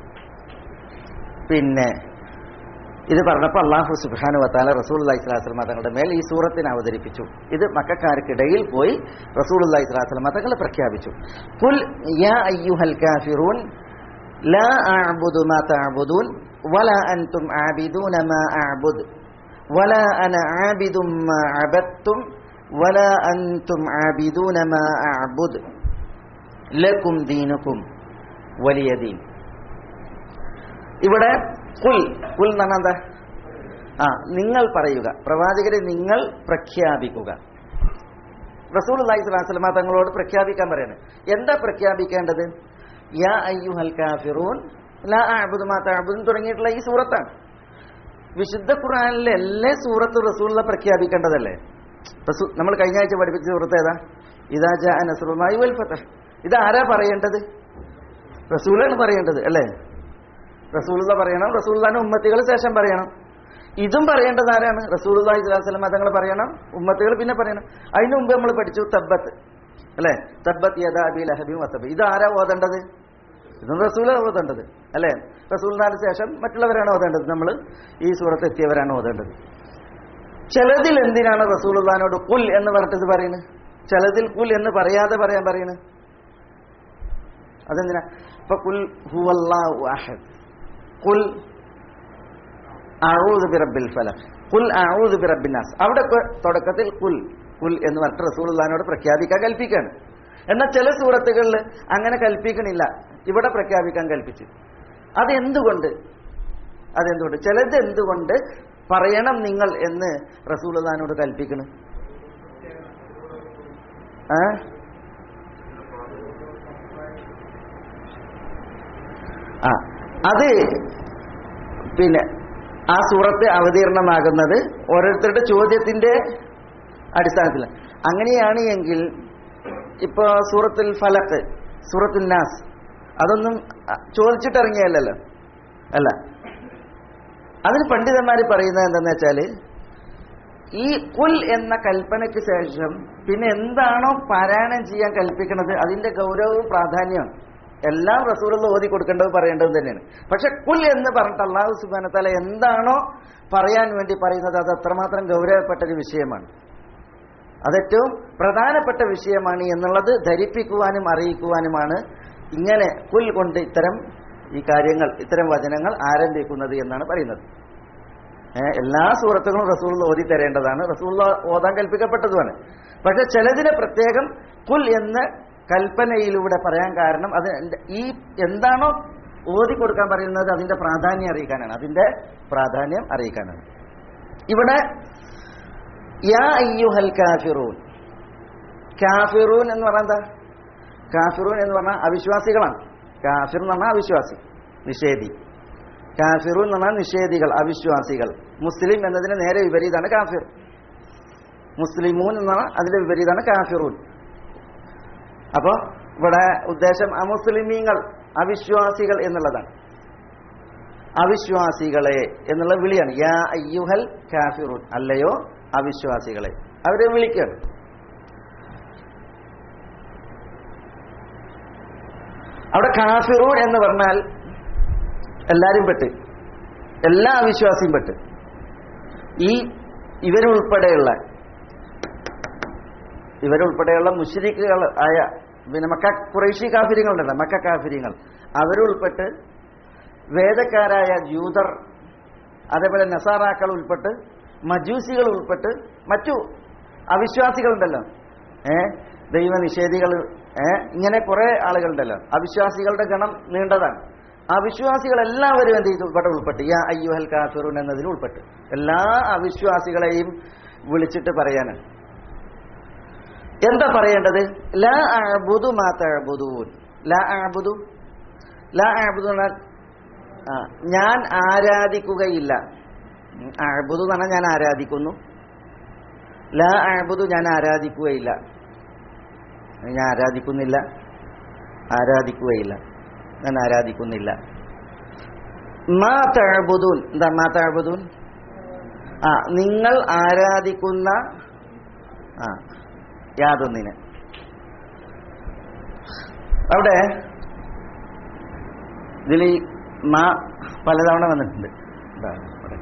പിന്നെ ഇത് പറഞ്ഞപ്പോൾ അള്ളാഹു സുബാനു വത്താല റസൂൽ അള്ളഹി സ്വലാസ്ലമ തങ്ങളുടെ മേൽ ഈ സൂറത്തിനെ അവതരിപ്പിച്ചു ഇത് മക്കാർക്കിടയിൽ പോയി റസൂൽ അള്ളഹി സ്വലാസ്ലമ തങ്ങൾ പ്രഖ്യാപിച്ചു കുൽ യാ അയ്യുഹൽ കാഫിറൂൻ ലാ അഅ്ബുദു മാ തഅ്ബുദൂൻ വലാ അൻതും ആബിദൂന മാ അഅ്ബുദ് വലാ അന ആബിദും മാ അബദ്തും വലാ അൻതും ആബിദൂന മാ അഅ്ബുദ് ലക്കും ദീനുക്കും വലിയ ദീൻ ഇവിടെ കുൽ കുൽ എന്ന് പറഞ്ഞാൽ എന്താ ആ നിങ്ങൾ പറയുക പ്രവാചകരെ നിങ്ങൾ പ്രഖ്യാപിക്കുക റസൂൽ അള്ളഹി സ്വലാസ്ലമ തങ്ങളോട് പ്രഖ്യാപിക്കാൻ പറയണേ എന്താ പ്രഖ്യാപിക്കേണ്ടത് യാ അയ്യുഹൽ കാഫിറൂൻ ലാ അഅ്ബുദു മാ തഅ്ബുദൂൻ തുടങ്ങിയിട്ടുള്ള ഈ സൂറത്താണ് വിശുദ്ധ ഖുർആനിലെ എല്ലാ സൂറത്തും റസൂലിനെ പ്രഖ്യാപിക്കേണ്ടതല്ലേ റസൂ- നമ്മൾ കഴിഞ്ഞ ആഴ്ച പഠിപ്പിച്ച സൂറത്ത് ഏതാ ഇതാ ജാ നസ്റുമായി വൽ ഫതഹ് ഇത് ആരാ പറയേണ്ടത് റസൂലാണ് പറയേണ്ടത് അല്ലേ റസൂലുള്ള പറയണം റസൂലുള്ളാന്റെ ഉമ്മത്തികൾ ശേഷം പറയണം ഇതും പറയേണ്ടത് ആരാണ് റസൂലുള്ളാഹി സ്വല്ലല്ലാഹു അലൈഹി വസല്ലം തങ്ങൾ പറയണം ഉമ്മത്തികൾ പിന്നെ പറയണം അതിനു മുമ്പ് നമ്മൾ പഠിച്ചു തബ്ബത്ത് അല്ലേ തബ്ബത്ത് യദാ അബി ലഹബി വത്തബ് ഇത് ആരാ ഓതേണ്ടത് ഇതും റസൂല ഓതേണ്ടത് അല്ലേ റസൂലിനാണ് ശേഷം മറ്റുള്ളവരാണ് ഓതേണ്ടത് നമ്മൾ ഈ സൂറത്ത് എത്തിയവരാണ് ഓതേണ്ടത് ചിലതിൽ എന്തിനാണ് റസൂലുള്ളാനോട് കുൽ എന്ന് പറഞ്ഞിട്ട് പറയുന്നത് ചിലതിൽ കുൽ എന്ന് പറയാതെ പറയാൻ പറയുന്നത് അതെന്തിനാ ഇപ്പൊ കുൽ ഹുവല്ലാഹു അഹദ് കുൽ അഊദു ബിറബ്ബിൽ ഫലഖ് കുൽ അഊദു ബിറബ്ബിൻ നാസ് അവിടെ ഒക്കെ തുടക്കത്തിൽ കുൽ കുൽ എന്ന് പറഞ്ഞിട്ട് റസൂലുള്ളാഹിനോട് പ്രഖ്യാപിക്കാൻ കൽപ്പിക്കാണ് എന്നാൽ ചില സൂറത്തുകളിൽ അങ്ങനെ കൽപ്പിക്കണില്ല ഇവിടെ പ്രഖ്യാപിക്കാൻ കൽപ്പിച്ചു അതെന്തുകൊണ്ട് അതെന്തുകൊണ്ട് ചിലത് എന്തുകൊണ്ട് പറയണം നിങ്ങൾ എന്ന് റസൂലുള്ളാഹിനോട് കൽപ്പിക്കണം ഏ ആ അത് പിന്നെ ആ സൂറത്ത് അവതീർണമാകുന്നത് ഓരോരുത്തരുടെ ചോദ്യത്തിന്റെ അടിസ്ഥാനത്തിൽ അങ്ങനെയാണ് എങ്കിൽ ഇപ്പൊ സൂറത്തുൽ ഫലക്ക് സൂറത്തുൽ നാസ് അതൊന്നും അ- ചോദിച്ചിട്ടിറങ്ങിയല്ലോ അല്ല അതിന് പണ്ഡിതന്മാർ പറയുന്നത് എന്താന്ന് വെച്ചാല് ഈ കുൽ എന്ന കൽപ്പനയ്ക്ക് ശേഷം പിന്നെ എന്താണോ പാരായണം ചെയ്യാൻ കൽപ്പിക്കുന്നത് അതിന്റെ ഗൗരവവും പ്രാധാന്യവും എല്ലാം റസൂലുള്ള ഓതി കൊടുക്കേണ്ടത് പറയേണ്ടത് തന്നെയാണ് പക്ഷെ കുൽ എന്ന് പറഞ്ഞിട്ട് അള്ളാഹു സുബാനത്താല എന്താണോ പറയാൻ വേണ്ടി പറയുന്നത് അത് അത്രമാത്രം ഗൗരവപ്പെട്ട ഒരു വിഷയമാണ് അതേറ്റവും പ്രധാനപ്പെട്ട വിഷയമാണ് എന്നുള്ളത് ധരിപ്പിക്കുവാനും അറിയിക്കുവാനുമാണ് ഇങ്ങനെ കുൽ കൊണ്ട് ഇത്തരം ഈ കാര്യങ്ങൾ ഇത്തരം വചനങ്ങൾ ആരംഭിക്കുന്നത് എന്നാണ് പറയുന്നത് ഏ, എല്ലാ സൂറത്തുകളും റസൂൾ ഓതി തരേണ്ടതാണ് റസൂൾ ഓതാൻ കൽപ്പിക്കപ്പെട്ടതുമാണ് പക്ഷെ ചിലതിനെ പ്രത്യേകം കുൽ എന്ന് കൽപ്പനയിലൂടെ പറയാൻ കാരണം അത് എന്ത- ഈ എന്താണോ ഓതി കൊടുക്കാൻ പറയുന്നത് അതിന്റെ പ്രാധാന്യം അറിയിക്കാനാണ് അതിന്റെ പ്രാധാന്യം അറിയിക്കാനാണ് ഇവിടെ യാ അയ്യുഹൽ കാഫിറൂൻ കാഫിറൂൻ എന്ന് പറഞ്ഞാൽ എന്താ കാഫിറൂൻ എന്ന് പറഞ്ഞാൽ അവിശ്വാസികളാണ് കാഫിർ എന്ന് പറഞ്ഞാൽ അവിശ്വാസി നിഷേധി കാഫിറൂൻ എന്ന് പറഞ്ഞാൽ നിഷേധികൾ അവിശ്വാസികൾ മുസ്ലിം എന്നതിന് നേരെ വിപരീതമാണ് കാഫിർ മുസ്ലിമൂൻ എന്ന് പറഞ്ഞാൽ അതിന്റെ വിപരീതമാണ് കാഫിറൂൻ അപ്പോ ഇവിടെ ഉദ്ദേശം അമുസ്ലിമീങ്ങൾ അവിശ്വാസികൾ എന്നുള്ളതാണ് അവിശ്വാസികളെ എന്നുള്ള വിളിയാണ് യാ അയ്യുഹൽ കാഫിറൂൻ അല്ലയോ അവിശ്വാസികളെ അവരെ വിളിക്കുകയാണ് അവിടെ കാഫിറൂൻ എന്ന് പറഞ്ഞാൽ എല്ലാരും പെട്ട് എല്ലാ അവിശ്വാസിയും പെട്ട് ഈ ഇവരുൾപ്പെടെയുള്ള ഇവരുൾപ്പെടെയുള്ള മുഷരിക്കുകൾ ആയ പിന്നെ മക്ക കുറേശി കാഫിര്യങ്ങളുണ്ടല്ലോ മക്ക കാഫിര്യങ്ങൾ അവരുൾപ്പെട്ട് വേദക്കാരായ ജൂതർ അതേപോലെ നസാറാക്കൾ ഉൾപ്പെട്ട് മജൂസികൾ ഉൾപ്പെട്ട് മറ്റു അവിശ്വാസികളുണ്ടല്ലോ ഏ ദൈവനിഷേധികൾ ഏ ഇങ്ങനെ കുറെ ആളുകളുണ്ടല്ലോ അവിശ്വാസികളുടെ ഗണം നീണ്ടതാണ് ആ വിശ്വാസികൾ എല്ലാവരും എന്ത് ചെയ്തു ഇവിടെ ഉൾപ്പെട്ട് യാ അയ്യുഹൽ കാഫിറൂൻ എന്നതിൽ ഉൾപ്പെട്ട് എല്ലാ അവിശ്വാസികളെയും വിളിച്ചിട്ട് പറയാനാണ് എന്താ പറയേണ്ടത് ലാ അഅ്ബുദു മാ തഅ്ബുദൂൻ ലാ അഅ്ബുദു ലാ അഅ്ബുദു എന്ന് പറഞ്ഞാൽ ആ, ഞാൻ ആരാധിക്കുകയില്ല ഉം, അഅ്ബുദു എന്ന് പറഞ്ഞാൽ ഞാൻ ആരാധിക്കുന്നു ലാ അഅ്ബുദു ഞാൻ ആരാധിക്കുകയില്ല ഞാൻ ആരാധിക്കുന്നില്ല ആരാധിക്കുകയില്ല ഞാൻ ആരാധിക്കുന്നില്ല മാ തഅ്ബുദൂൻ എന്താ മാ തഅ്ബുദൂൻ ആ നിങ്ങൾ ആരാധിക്കുന്ന ആ യാതൊന്നിനെ അവിടെ ഇതിൽ ഈ മാ പലതവണ വന്നിട്ടുണ്ട് ഇതാ ഇവിടെ.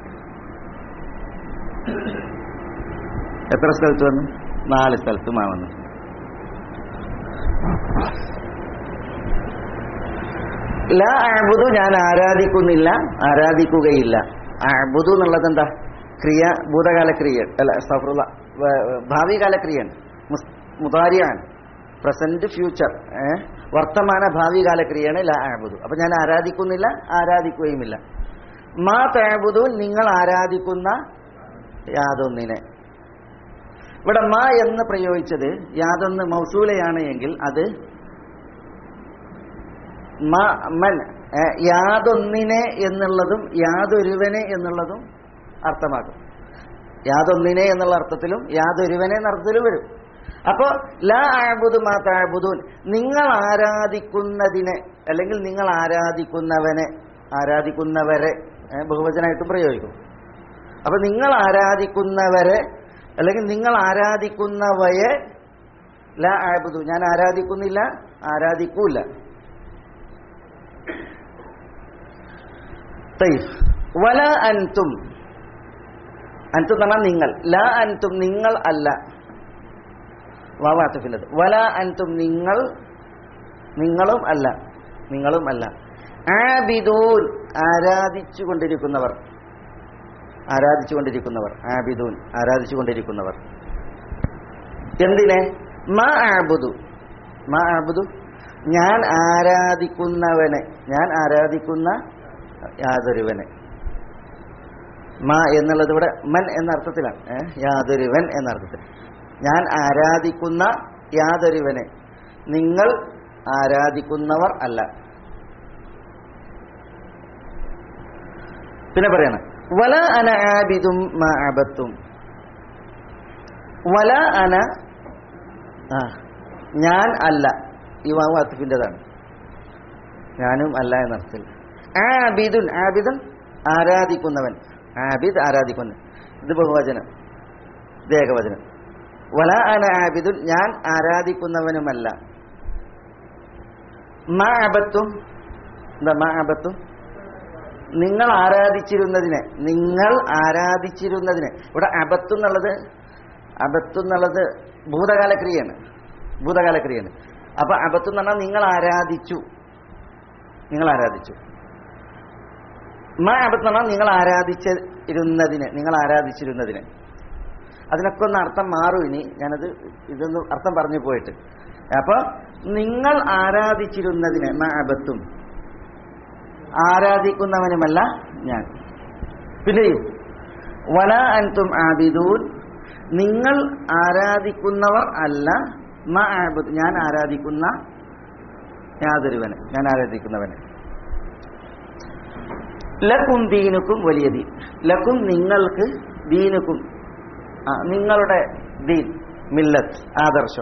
എത്ര സ്ഥലത്ത് വന്നു നാല് സ്ഥലത്ത് മാ വന്നു ല അഴുതു ഞാൻ ആരാധിക്കുന്നില്ല ആരാധിക്കുകയില്ല അഴുതു എന്നുള്ളത് എന്താ ക്രിയ ഭൂതകാല ക്രിയ അല്ല സഫറുള്ള ഭാവികാല ക്രിയയാണ് മുതാരിയാണ് പ്രസന്റ് ഫ്യൂച്ചർ വർത്തമാന ഭാവികാല ക്രിയയാണ് ല അഴുതു അപ്പൊ ഞാൻ ആരാധിക്കുന്നില്ല ആരാധിക്കുകയുമില്ല മാ തഴുതു നിങ്ങൾ ആരാധിക്കുന്ന യാതൊന്നിനെ ഇവിടെ മാ എന്ന് പ്രയോഗിച്ചത് യാതൊന്ന് മൗസൂലയാണ് എങ്കിൽ അത് മ- മൻ ഏ, യാതൊന്നിനെ എന്നുള്ളതും യാതൊരുവനെ എന്നുള്ളതും അർത്ഥമാക്കും യാതൊന്നിനെ എന്നുള്ള അർത്ഥത്തിലും യാതൊരുവനെ എന്ന അർത്ഥത്തിലും വരും അപ്പോ ലാ ആബുദു മാ താബുദൂൻ നിങ്ങൾ ആരാധിക്കുന്നതിനെ അല്ലെങ്കിൽ നിങ്ങൾ ആരാധിക്കുന്നവനെ ആരാധിക്കുന്നവരെ ഏ, ബഹുവചനായിട്ടും പ്രയോഗിക്കും അപ്പൊ നിങ്ങൾ ആരാധിക്കുന്നവരെ അല്ലെങ്കിൽ നിങ്ങൾ ആരാധിക്കുന്നവയെ ലാ ആബുദു ഞാൻ ആരാധിക്കുന്നില്ല ആരാധിക്കൂല തയ്ഫ്. വല അൻതും അൻതും എന്ന് പറഞ്ഞാൽ നിങ്ങൾ ലാ അൻതും നിങ്ങൾ അല്ല വാവാത്തഫില്ലത് വല അൻതും നിങ്ങൾ നിങ്ങളും അല്ല നിങ്ങളും അല്ല ആബിദൂൻ ആരാധിച്ചു കൊണ്ടിരിക്കുന്നവർ ആരാധിച്ചു കൊണ്ടിരിക്കുന്നവർ ആബിദൂൻ ആരാധിച്ചു കൊണ്ടിരിക്കുന്നവർ എന്തിനെ മാ ആബുദു മാ ആബുദു ഞാൻ ആരാധിക്കുന്നവനെ ഞാൻ ആരാധിക്കുന്ന യാതൊരുവനെ മാ എന്നുള്ളത് ഇവിടെ മൻ എന്ന അർത്ഥത്തിലാണ് ഏ? യാതൊരുവൻ എന്ന അർത്ഥത്തിൽ ഞാൻ ആരാധിക്കുന്ന യാതൊരുവനെ നിങ്ങൾ ആരാധിക്കുന്നവർ അല്ല പിന്നെ പറയണം വല അന ആബിദും മാ അബത്തും വല അന ആ ഞാൻ അല്ല ഈ വാവ് അത്തിഫിൻ്റെതാണ് ഞാനും അല്ല എന്നർത്ഥത്തിൽ ആബിദുൻ ആബിദുൻ ആരാധിക്കുന്നവൻ ആബിദ് ആരാധിക്കുന്ന ഇത് ബഹുവചനം ഇത് ഏകവചനം വല അന ആബിദുൻ ഞാൻ ആരാധിക്കുന്നവനുമല്ല മാ അബത്തും എന്താ മാ അബത്തും നിങ്ങൾ ആരാധിച്ചിരുന്നതിനെ നിങ്ങൾ ആരാധിച്ചിരുന്നതിനെ ഇവിടെ അബത്തു എന്നുള്ളത് അബത്തു എന്നുള്ളത് ഭൂതകാല ക്രിയയാണ് ഭൂതകാല ക്രിയയാണ് അപ്പൊ അബത്തു എന്ന് പറഞ്ഞാൽ നിങ്ങൾ ആരാധിച്ചു നിങ്ങൾ ആരാധിച്ചു മാ അബത്ത് എന്ന് പറഞ്ഞാൽ നിങ്ങൾ ആരാധിച്ചിരുന്നതിനെ നിങ്ങൾ ആരാധിച്ചിരുന്നതിനെ അതിനൊക്കെ ഒന്ന് അർത്ഥം മാറും ഇനി ഞാനത് ഇതൊന്ന് അർത്ഥം പറഞ്ഞു പോയിട്ട് അപ്പൊ നിങ്ങൾ ആരാധിച്ചിരുന്നതിനെ മാ അബത്തും ആരാധിക്കുന്നവനുമല്ല ഞാൻ പിന്നെയും വല അൻതും ആബിദൂൻ നിങ്ങൾ ആരാധിക്കുന്നവർ അല്ല മ ആബുദ് ഞാൻ ആരാധിക്കുന്ന യാതൊരുവനെ ഞാൻ ആരാധിക്കുന്നവനെ ലക്കും ദീനുക്കും വലിയ ദീൻ ലക്കും നിങ്ങൾക്ക് ദീനുക്കും ആ, നിങ്ങളുടെ ദീൻ മില്ലത്ത് ആദർശം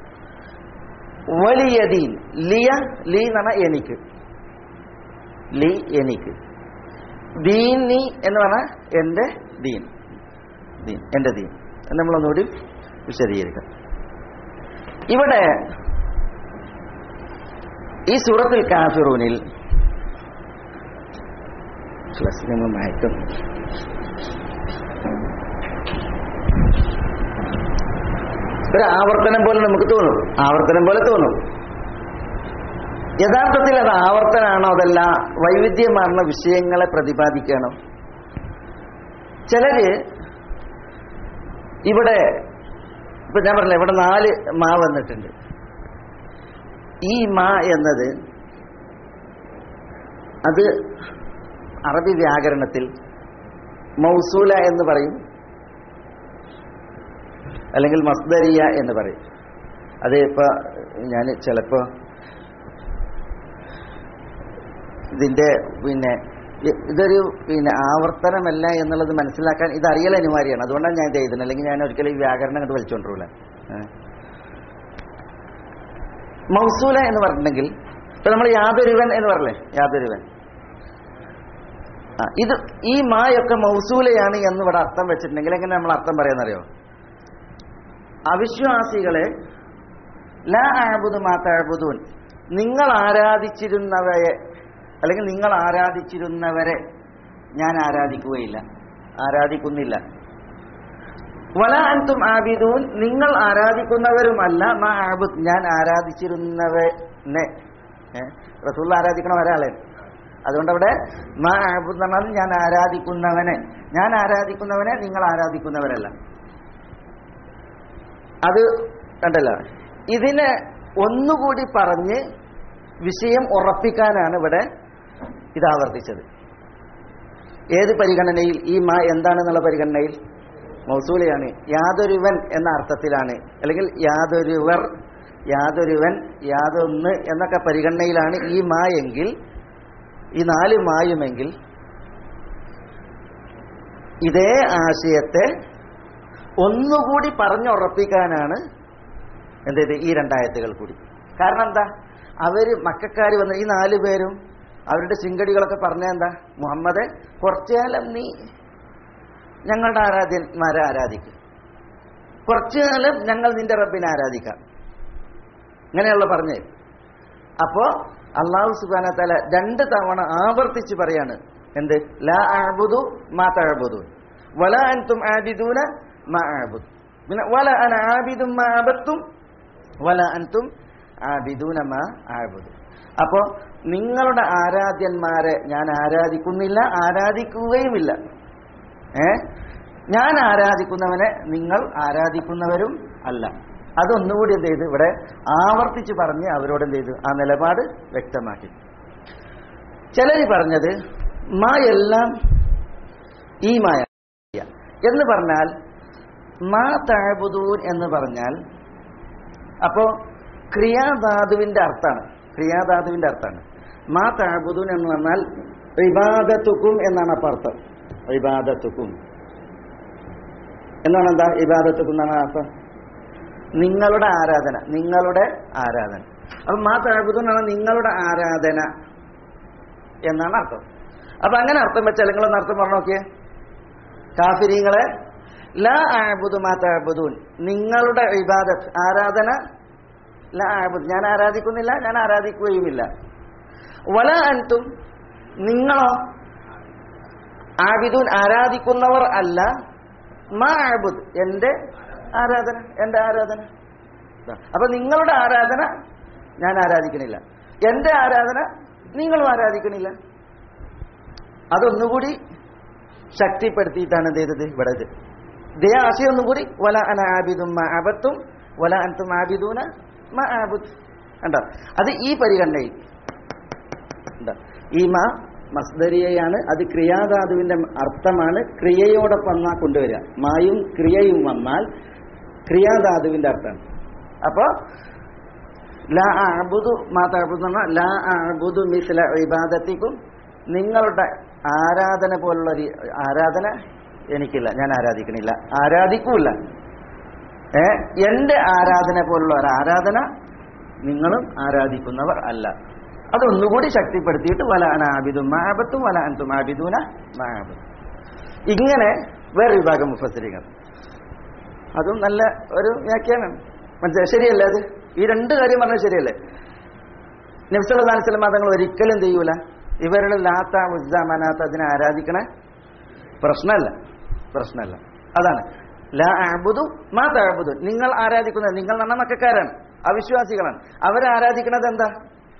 വലിയ ദീൻ ലിയ ലീ എന്ന് പറഞ്ഞാൽ എനിക്ക് ലി എനിക്ക് ദീനി എന്ന് പറഞ്ഞാൽ എൻ്റെ ദീൻ ദീൻ എൻ്റെ ദീൻ എന്ന് നമ്മളൊന്നുകൂടി വിശദീകരിക്കാം ഇവിടെ ഈ സൂറത്തിൽ കാഫിറൂനിൽ ഫ്ലസ്ലിംഗ് മയക്കും ഒരു ആവർത്തനം പോലെ നമുക്ക് തോന്നും ആവർത്തനം പോലെ തോന്നും യഥാർത്ഥത്തിൽ അത് ആവർത്തനാണോ അതല്ല വൈവിധ്യമാർന്ന വിഷയങ്ങളെ പ്രതിപാദിക്കണം ചിലര് ഇവിടെ ഇപ്പൊ ഞാൻ പറഞ്ഞില്ല ഇവിടെ നാല് മാ വന്നിട്ടുണ്ട് ഈ മാ എന്നത് അത് അറബി വ്യാകരണത്തിൽ മൗസൂല എന്ന് പറയും അല്ലെങ്കിൽ മസ്ദരിയ എന്ന് പറയും അത് ഇപ്പൊ ഞാൻ ചിലപ്പോ ഇതിന്റെ പിന്നെ ഇ- ഇതൊരു പിന്നെ ആവർത്തനമല്ല എന്നുള്ളത് മനസ്സിലാക്കാൻ ഇത് അറിയൽ അനിവാര്യമാണ് അതുകൊണ്ടാണ് ഞാൻ ഇത് എഴുതുന്നത് അല്ലെങ്കിൽ ഞാൻ ഒരിക്കലും ഈ വ്യാകരണം കണ്ട് വലിച്ചുകൊണ്ടിരില്ല മൗസൂല എന്ന് പറഞ്ഞിട്ടുണ്ടെങ്കിൽ ഇപ്പൊ നമ്മൾ യാതൊരുവൻ എന്ന് പറഞ്ഞില്ലേ യാതൊരുവൻ ആ, ഇത് ഈ മായൊക്കെ മൗസൂലയാണ് എന്ന് ഇവിടെ അർത്ഥം വെച്ചിട്ടുണ്ടെങ്കിൽ എങ്ങനെ നമ്മൾ അർത്ഥം പറയാന്നറിയോ അവിശ്വാസികളെ ലാ ആബുദു മാതാബുദൂൻ നിങ്ങൾ ആരാധിച്ചിരുന്നവയെ അല്ലെങ്കിൽ നിങ്ങൾ ആരാധിച്ചിരുന്നവരെ ഞാൻ ആരാധിക്കുകയില്ല ആരാധിക്കുന്നില്ല വല അൻതും ആബിദൂൻ നിങ്ങൾ ആരാധിക്കുന്നവരുമല്ല മാ ആബുദ് ഞാൻ ആരാധിച്ചിരുന്നവനെ റസൂൽ ആരാധിക്കണ ഒരാളെ അതുകൊണ്ട് അവിടെ മാ ആബുദ് എന്ന് പറഞ്ഞാൽ ഞാൻ ആരാധിക്കുന്നവനെ ഞാൻ ആരാധിക്കുന്നവനെ നിങ്ങൾ ആരാധിക്കുന്നവരല്ല അത് കണ്ടല്ലോ ഇതിനെ ഒന്നുകൂടി പറഞ്ഞ് വിഷയം ഉറപ്പിക്കാനാണ് ഇവിടെ ഇത് ആവർത്തിച്ചത് ഏത് പരിഗണനയിൽ ഈ മാ എന്താണെന്നുള്ള പരിഗണനയിൽ മൗസൂലയാണ് യാതൊരുവൻ എന്ന അർത്ഥത്തിലാണ് അല്ലെങ്കിൽ യാതൊരുവർ യാതൊരുവൻ യാതൊന്ന് എന്നൊക്കെ പരിഗണനയിലാണ് ഈ മാ എങ്കിൽ ഈ നാല് മായുമെങ്കിൽ ഇതേ ആശയത്തെ ഒന്നുകൂടി പറഞ്ഞുറപ്പിക്കാനാണ് എന്തേത് ഈ രണ്ടായത്തുകൾ കൂടി കാരണം എന്താ അവര് മക്കാർ വന്ന ഈ നാല് പേരും അവരുടെ ശിങ്കടികളൊക്കെ പറഞ്ഞ എന്താ മുഹമ്മദ് കുറച്ചു കാലം നീ ഞങ്ങളുടെ ആരാധ്യന്മാരെ ആരാധിക്കും കുറച്ചു കാലം ഞങ്ങൾ നിന്റെ റബ്ബിനെ ആരാധിക്കാം ഇങ്ങനെയുള്ള പറഞ്ഞേ അപ്പോ അള്ളാഹു സുബാന തല രണ്ട് തവണ ആവർത്തിച്ച് പറയാണ് എന്ത് ലാ ആബുദു മാ തഅബുദു വല അൻതും ആബിദൂന മാ ആബുദ് പിന്നെ വല അന ആബിദും മാ അബത്തും വല അൻതും ആബിദൂന മാ ആബുദ് അപ്പോ നിങ്ങളുടെ ആരാധ്യന്മാരെ ഞാൻ ആരാധിക്കുന്നില്ല ആരാധിക്കുകയുമില്ല ഏ ഞാൻ ആരാധിക്കുന്നവനെ നിങ്ങൾ ആരാധിക്കുന്നവരും അല്ല അതൊന്നുകൂടി എന്ത് ചെയ്തു ഇവിടെ ആവർത്തിച്ച് പറഞ്ഞ് അവരോട് എന്ത് ചെയ്തു ആ നിലപാട് വ്യക്തമാക്കി ചിലർ പറഞ്ഞത് മാ എല്ലാം ഈ മായ എന്ന് പറഞ്ഞാൽ മാ താഴ്ബുദൂൻ എന്ന് പറഞ്ഞാൽ അപ്പോ ക്രിയാധാതുവിന്റെ അർത്ഥാണ് ക്രിയാധാതുവിന്റെ അർത്ഥാണ് മാ താഴ്ബുദൂൻ എന്ന് പറഞ്ഞാൽ ഇബാദത്തുക്കും എന്നാണ് അപ്പൊ അർത്ഥം ഇബാദത്തുക്കും എന്നാണ് എന്താ ഇബാദത്തുക്കും എന്നാണ് അർത്ഥം നിങ്ങളുടെ ആരാധന നിങ്ങളുടെ ആരാധന അപ്പൊ മാ താഴ്ബുദൂൻ എന്നാണ് നിങ്ങളുടെ ആരാധന എന്നാണ് അർത്ഥം അപ്പൊ അങ്ങനെ അർത്ഥം വെച്ചാൽ നിങ്ങളൊന്ന് അർത്ഥം പറഞ്ഞു നോക്കിയേ കാഫിരിങ്ങളെ ലാ ആബുദു മാ താബുദൂൻ നിങ്ങളുടെ ഇബാദത്ത് ആരാധന ലാ ആബുദ് ഞാൻ ആരാധിക്കുന്നില്ല ഞാൻ ആരാധിക്കുകയുമില്ല വല അൻതും നിങ്ങളോ ആബിദൂൻ ആരാധിക്കുന്നവർ അല്ല മാ ആബുദ് എന്റെ ആരാധന എന്റെ ആരാധന അപ്പൊ നിങ്ങളുടെ ആരാധന ഞാൻ ആരാധിക്കണില്ല എന്റെ ആരാധന നിങ്ങളും ആരാധിക്കണില്ല അതൊന്നുകൂടി ശക്തിപ്പെടുത്തിയിട്ടാണ് എന്ത് ചെയ്തത് ഇവിടെ ഇത് ഇതേ ആശയം ഒന്നും കൂടി വല അന ആബിദും മ അബത്തും വല അൻതും ആബിദൂന മ ആബുദ് കണ്ടോ അത് ഈ പരിഗണനയിൽ ഉണ്ടോ ഈ മ മസ്ദരിയയാണ് അത് ക്രിയാധാതുവിന്റെ അർത്ഥമാണ് ക്രിയയോടൊപ്പം വന്നാൽ കൊണ്ടുവരിക മായും ക്രിയയും വന്നാൽ ക്രിയാധാതുവിന്റെ അർത്ഥമാണ് അപ്പോ ലാ അബുദു മാതാബുദ് ലാ അബുദു മിസ്ല ഇബാദത്തിക്കും നിങ്ങളുടെ ആരാധന പോലുള്ള ഒരു ആരാധന എനിക്കില്ല ഞാൻ ആരാധിക്കണില്ല ആരാധിക്കൂല ഏ എന്റെ ആരാധന പോലുള്ള ഒരു ആരാധന നിങ്ങളും ആരാധിക്കുന്നവർ അല്ല അതൊന്നുകൂടി ശക്തിപ്പെടുത്തിയിട്ട് വല അനാബിദും മാബത്തും വല അൻതും ആബിദൂന മാബത്തും ഇങ്ങനെ വേറെ വിഭാഗം മുഫസരികൾ അതും നല്ല ഒരു വ്യാഖ്യാനം മനസ്സിലായി ശരിയല്ലേ അത് ഈ രണ്ട് കാര്യം പറഞ്ഞാൽ ശരിയല്ലേ നബ്സല്ലാസ്ലം മതങ്ങൾ ഒരിക്കലും ചെയ്യൂല ഇവരുടെ ലാത്ത ഉസ്സ മനാത്ത അതിനെ ആരാധിക്കണ പ്രശ്നമല്ല പ്രശ്നമല്ല അതാണ് ലാ ആബുദു മാ താബുദു നിങ്ങൾ ആരാധിക്കുന്നത് നിങ്ങൾ എന്ന മക്കാരാണ് അവിശ്വാസികളാണ് അവരാരാധിക്കണത് എന്താ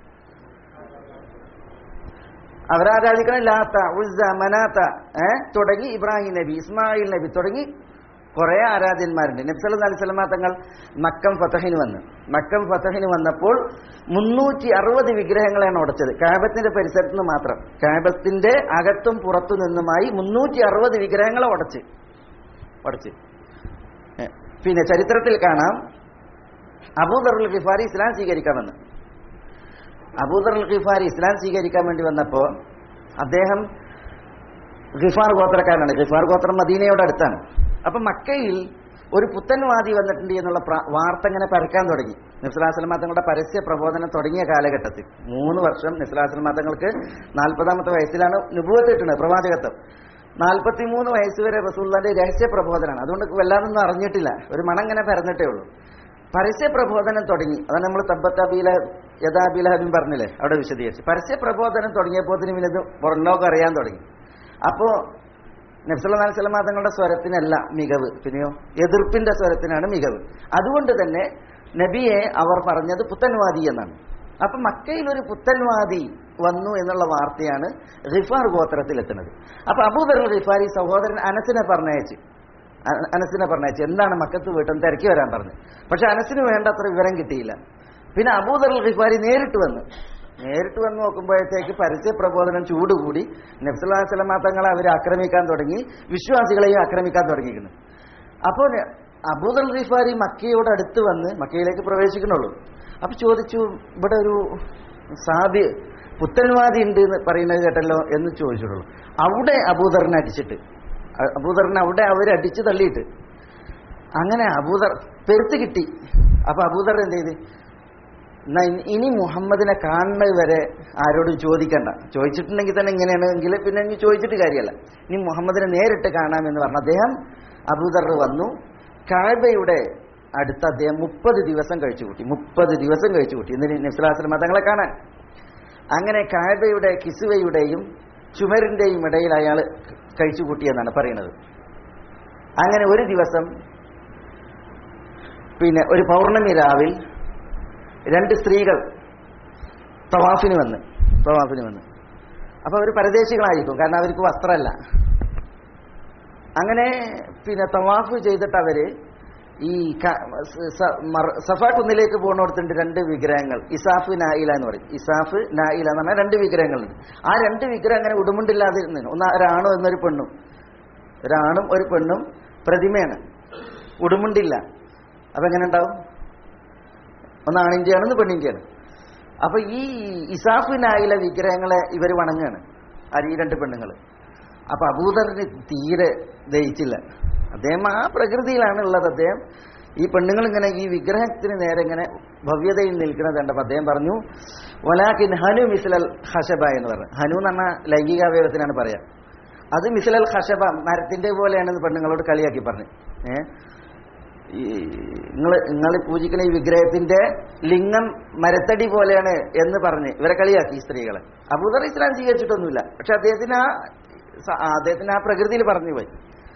അവരാരാധിക്കണ ലാത്ത ഉസ്സ മനാത്ത ഏ തുടങ്ങി ഇബ്രാഹിം നബി ഇസ്മായിൽ നബി തുടങ്ങി കുറെ ആരാധ്യന്മാരുണ്ട് നബ്സല്ലാ അലൈഹി സ്വലമ തങ്ങൾ മക്കം ഫതഹിന് വന്ന് മക്കം ഫതഹിന് വന്നപ്പോൾ മുന്നൂറ്റി അറുപത് വിഗ്രഹങ്ങളെയാണ് ഉടച്ചത് കാബത്തിന്റെ പരിസരത്ത് നിന്ന് മാത്രം കാബത്തിന്റെ അകത്തും പുറത്തു നിന്നുമായി മുന്നൂറ്റി അറുപത് വിഗ്രഹങ്ങളെ ഉടച്ച് ഉടച്ച് ഏ, പിന്നെ ചരിത്രത്തിൽ കാണാം അബൂദറുൽ ഖിഫാരി ഇസ്ലാം സ്വീകരിക്കാൻ വന്നു അബൂദറുൽ ഖിഫാരി ഇസ്ലാം സ്വീകരിക്കാൻ വേണ്ടി വന്നപ്പോൾ അദ്ദേഹം ഖിഫാർ ഗോത്രക്കാരനാണ് ഖിഫാർ ഗോത്രം മദീനയോട് അടുത്താണ് അപ്പൊ മക്കയിൽ ഒരു പുത്തൻവാദി വന്നിട്ടുണ്ട് എന്നുള്ള പ്ര- വാർത്ത ഇങ്ങനെ പരക്കാൻ തുടങ്ങി നിസ്ലാസ്ലമ തങ്ങളുടെ പരസ്യ പ്രബോധനം തുടങ്ങിയ കാലഘട്ടത്തിൽ മൂന്ന് വർഷം നിസ്ലാസ്ലമ തങ്ങൾക്ക് നാൽപ്പതാമത്തെ വയസ്സിലാണ് നുപൂവത്ത് കിട്ടുന്നത് പ്രവാചകത്വം നാൽപ്പത്തിമൂന്ന് വയസ്സ് വരെ റസൂള്ളാന്റെ രഹസ്യ പ്രബോധനമാണ് അതുകൊണ്ട് വല്ലാതൊന്നും അറിഞ്ഞിട്ടില്ല ഒരു മണം ഇങ്ങനെ പരന്നിട്ടേ ഉള്ളൂ പരസ്യ പ്രബോധനം തുടങ്ങി അതാണ് നമ്മൾ തബ്ബത്തബീല യഥാബീലഹബിൻ പറഞ്ഞില്ലേ അവിടെ വിശദീകരിച്ചു പരസ്യ പ്രബോധനം തുടങ്ങിയപ്പോൾ പിന്നെ ഇത് പുറംലോകം അറിയാൻ തുടങ്ങി അപ്പോ നബ്സല്ലാ സ്വലമ തങ്ങളുടെ സ്വരത്തിനല്ല മികവ് പിന്നെയോ എതിർപ്പിന്റെ സ്വരത്തിനാണ് മികവ് അതുകൊണ്ട് തന്നെ നബിയെ അവർ പറഞ്ഞത് പുത്തൻവാദി എന്നാണ് അപ്പൊ മക്കയിൽ ഒരു പുത്തൻവാദി വന്നു എന്നുള്ള വാർത്തയാണ് റിഫാർ ഗോത്രത്തിലെത്തുന്നത് അപ്പൊ അബൂദർ റിഫാരി സഹോദരൻ അനസിനെ പറഞ്ഞയച്ച് അ- അനസിനെ പറഞ്ഞയച്ച് എന്താണ് മക്കത്ത് വീട്ടിൽ തിരക്കി വരാൻ പറഞ്ഞു പക്ഷെ അനസിന് വേണ്ടത്ര വിവരം കിട്ടിയില്ല പിന്നെ അബൂദർ റിഫാരി നേരിട്ട് വന്നു നേരിട്ട് വന്ന് നോക്കുമ്പോഴത്തേക്ക് പരസ്യ പ്രബോധനം ചൂടുകൂടി നബ്സുല്ലാ സ്വലമാ തങ്ങളെ അവർ ആക്രമിക്കാൻ തുടങ്ങി വിശ്വാസികളെയും ആക്രമിക്കാൻ തുടങ്ങിയിരുന്നു അപ്പോൾ അബൂദർ റിഫാരി മക്കയോട് അടുത്ത് വന്ന് മക്കയിലേക്ക് പ്രവേശിക്കണുള്ളൂ അപ്പൊ ചോദിച്ചു ഇവിടെ ഒരു സാബി പുത്തൻവാദി ഉണ്ട് എന്ന് പറയുന്നത് കേട്ടല്ലോ എന്ന് ചോദിച്ചിട്ടുള്ളൂ അവിടെ അബൂദറിനെ അടിച്ചിട്ട് അ- അബൂദറിനെ അവിടെ അവർ അടിച്ച് തള്ളിയിട്ട് അങ്ങനെ അബൂദർ പെരുത്ത് കിട്ടി അപ്പൊ അബൂദർ എന്ത് ചെയ്ത് എന്നാ ഇനി- ഇനി മുഹമ്മദിനെ കാണുന്നത് വരെ ആരോടും ചോദിക്കണ്ട ചോദിച്ചിട്ടുണ്ടെങ്കിൽ തന്നെ ഇങ്ങനെയാണെങ്കിൽ പിന്നെ ഇനി ചോദിച്ചിട്ട് കാര്യമല്ല ഇനി മുഹമ്മദിനെ നേരിട്ട് കാണാമെന്ന് പറഞ്ഞു അദ്ദേഹം അബൂദർ വന്നു കാഴ്ബയുടെ അടുത്ത് അദ്ദേഹം മുപ്പത് ദിവസം കഴിച്ചു കൂട്ടി മുപ്പത് ദിവസം കഴിച്ചു കൂട്ടി ഇന്ന് നബ്സുലാസ്ലം തങ്ങളെ കാണാൻ അങ്ങനെ കാഴ്ബയുടെ കിസുവയുടെയും ചുമരിന്റെയും ഇടയിൽ അയാൾ കഴിച്ചു കൂട്ടിയെന്നാണ് പറയുന്നത് അങ്ങനെ ഒരു ദിവസം പിന്നെ ഒരു പൗർണമി രാവിൽ രണ്ട് സ്ത്രീകൾ തവാഫിന് വന്ന് തവാഫിന് വന്ന് അപ്പൊ അവർ പരദേശികളായിരിക്കും കാരണം അവർക്ക് വസ്ത്രമല്ല അങ്ങനെ പിന്നെ തവാഫ് ചെയ്തിട്ട് അവര് ഈ ക- സ- സ- മർ- സഫ കുന്നിലേക്ക് പോകുന്നിടത്തുണ്ട് രണ്ട് വിഗ്രഹങ്ങൾ ഇസാഫ് നായില എന്ന് പറയും ഇസാഫ് നായില എന്ന് പറഞ്ഞാൽ രണ്ട് വിഗ്രഹങ്ങളുണ്ട് ആ രണ്ട് വിഗ്രഹം അങ്ങനെ ഉടുമുണ്ടില്ലാതിരുന്നു ഒന്ന് ഒരാണും എന്നൊരു പെണ്ണും ഒരാണും ഒരു പെണ്ണും പ്രതിമയാണ് ഉടുമുണ്ടില്ല അപ്പൊ എങ്ങനെ ഉണ്ടാവും ഒന്ന് ആണിന്റെയാണ് ഒന്ന് പെണ്ണിന്റെയാണ് അപ്പൊ ഈ ഇസാഫിനായിലെ വിഗ്രഹങ്ങളെ ഇവർ വണങ്ങാണ് അത് ഈ രണ്ട് പെണ്ണുങ്ങൾ അപ്പൊ അബൂദറിന് തീരെ ദഹിച്ചില്ല അദ്ദേഹം ആ പ്രകൃതിയിലാണ് ഉള്ളത് അദ്ദേഹം ഈ പെണ്ണുങ്ങൾ ഇങ്ങനെ ഈ വിഗ്രഹത്തിന് നേരെ ഇങ്ങനെ ഭവ്യതയിൽ നിൽക്കുന്നത് കണ്ടപ്പോൾ അദ്ദേഹം പറഞ്ഞു വലാക്കിൻ ഹനു മിസ്ലൽ ഹഷബ എന്ന് പറഞ്ഞു ഹനു എന്ന് പറഞ്ഞാൽ ലൈംഗികാവയവത്തിനാണ് പറയാ അത് മിസ്ലൽ ഹഷബ മരത്തിന്റെ പോലെയാണെന്ന് പെണ്ണുങ്ങളോട് കളിയാക്കി പറഞ്ഞു ഏഹ് ഈ നിങ്ങൾ നിങ്ങൾ പൂജിക്കുന്ന ഈ വിഗ്രഹത്തിന്റെ ലിംഗം മരത്തടി പോലെയാണ് എന്ന് പറഞ്ഞ് ഇവരെ കളിയാക്കി ഈ സ്ത്രീകളെ അബൂദർ ഇസ്ലാം സ്വീകരിച്ചിട്ടൊന്നുമില്ല പക്ഷെ അദ്ദേഹത്തിന് ആ സ- ആ അദ്ദേഹത്തിന് ആ പ്രകൃതിയിൽ പറഞ്ഞു പോയി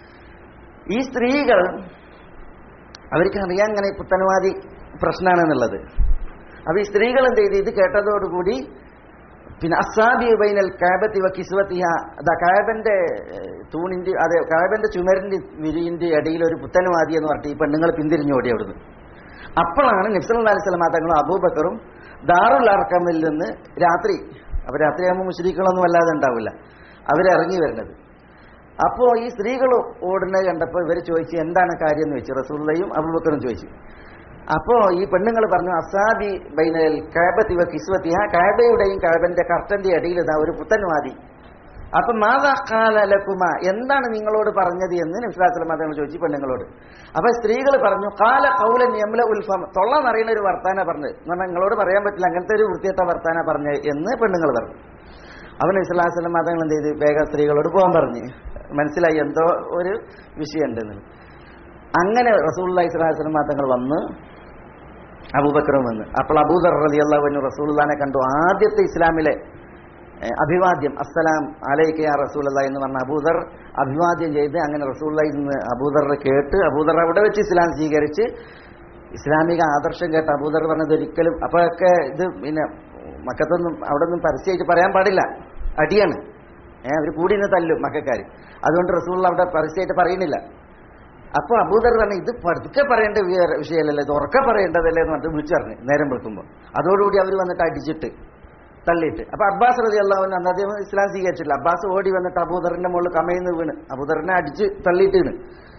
ഈ സ്ത്രീകൾ അവർക്ക് അറിയാൻ അങ്ങനെ പുത്തനവാദി പ്രശ്നമാണെന്നുള്ളത് അപ്പൊ ഈ സ്ത്രീകൾ എന്ത് ചെയ്തു ഇത് കേട്ടതോടുകൂടി പിന്നെ അസാബി ബൈനൽ കാബത്തി വ കിസ്വത്തിഹ അതാ കാബന്റെ ഏഹ്, തൂണിന്റെ അതെ കാബന്റെ ചുമരിന്റെ വിരിന്റെ ഇടയിൽ ഒരു പുത്തനവാദി എന്ന് പറഞ്ഞിട്ട് ഈ പെണ്ണുങ്ങൾ പിന്തിരിഞ്ഞു ഓടി അവിടുന്ന് അപ്പോഴാണ് നിഫ്സൽ അലൈഹി സ്വലമാ തങ്ങളും അബൂബക്കറും ദാറുൽ അർക്കമിൽ നിന്ന് രാത്രി അപ്പൊ രാത്രിയാകുമ്പോൾ മുസ്ലിങ്ങളൊന്നും അല്ലാതെ ഉണ്ടാവില്ല അവരിറങ്ങി വരുന്നത് അപ്പോ ഈ സ്ത്രീകൾ ഓടുന്നത് കണ്ടപ്പോൾ ഇവർ ചോദിച്ചു എന്താണ് കാര്യം എന്ന് വെച്ചു റസൂള്ളയും അബൂബക്കറും ചോദിച്ചു അപ്പോ ഈ പെണ്ണുങ്ങൾ പറഞ്ഞു അസാബി ബൈനൽ കാബത്തി വ കിസ്വത്തി ആ കാബയുടെയും കാബന്റെ കർട്ടന്റെ ഇടയിൽ ഇതാ ഒരു പുത്തൻവാദി അപ്പൊ മാതാ കാലലക്കുമ എന്താണ് നിങ്ങളോട് പറഞ്ഞത് എന്ന് നിസ്ലാസ്ലം തങ്ങൾ ചോദിച്ചു പെണ്ണുങ്ങളോട് അപ്പൊ സ്ത്രീകൾ പറഞ്ഞു കാല കൗലൻ യമല ഉൽഫം തൊള്ള നിറയുന്ന ഒരു വർത്താന പറഞ്ഞത് എന്ന് പറഞ്ഞാൽ നിങ്ങളോട് പറയാൻ പറ്റില്ല അങ്ങനത്തെ ഒരു വൃത്തിയത്തെ വർത്താന പറഞ്ഞത് എന്ന് പെണ്ണുങ്ങൾ പറഞ്ഞു അവൻ ഇസ്ലാസ്ലം മതങ്ങൾ എന്ത് ചെയ്ത് വേഗം സ്ത്രീകളോട് പോകാൻ പറഞ്ഞു മനസ്സിലായി എന്തോ ഒരു വിഷയമുണ്ടെന്ന് അങ്ങനെ റസൂള്ള ഇസ്ലാസ്ലം മതങ്ങൾ വന്ന് അബൂബക്കറും വന്ന് അപ്പോൾ അബൂദർ റലി അള്ളാഹുവിന് റസൂള്ളാനെ കണ്ടു ആദ്യത്തെ ഇസ്ലാമിലെ ഏഹ്, അഭിവാദ്യം അസ്സലാം അലൈക്ക യാ റസൂലല്ല എന്ന് പറഞ്ഞ അബൂദർ അഭിവാദ്യം ചെയ്ത് അങ്ങനെ റസൂള്ള നിന്ന് അബൂദർ കേട്ട് അബൂദർ അവിടെ വെച്ച് ഇസ്ലാം സ്വീകരിച്ച് ഇസ്ലാമിക ആദർശം കേട്ട് അബൂദർ പറഞ്ഞത് ഒരിക്കലും അപ്പോഴൊക്കെ ഇത് പിന്നെ മക്കത്തൊന്നും അവിടെ ഒന്നും പരസ്യമായിട്ട് പറയാൻ പാടില്ല അടിയാണ് ഏഹ് അവർ കൂടി നിന്ന് തല്ലും മക്കാർ അതുകൊണ്ട് റസൂള്ള അവിടെ പരസ്യമായിട്ട് പറയുന്നില്ല അപ്പൊ അബൂദർ പറഞ്ഞു ഇത് പതുക്കെ പറയേണ്ട വി- വിഷയമല്ലല്ലോ ഇത് ഉറക്കെ പറയേണ്ടതല്ലേ എന്ന് പറഞ്ഞിട്ട് വിളിച്ചു പറഞ്ഞു നേരം വെളുക്കുമ്പോൾ അതോടുകൂടി അവർ വന്നിട്ട് അടിച്ചിട്ട് തള്ളിയിട്ട് അപ്പൊ അബ്ബാസ് റതി അള്ളാഹുവിന് അന്ന് അദ്ദേഹം ഇസ്ലാം സ്വീകരിച്ചില്ല അബ്ബാസ് ഓടി വന്നിട്ട് അബൂദറിന്റെ മുകളിൽ കമയിന്ന് വീണ് അബൂദറിനെ അടിച്ച് തള്ളിയിട്ട് വീണ്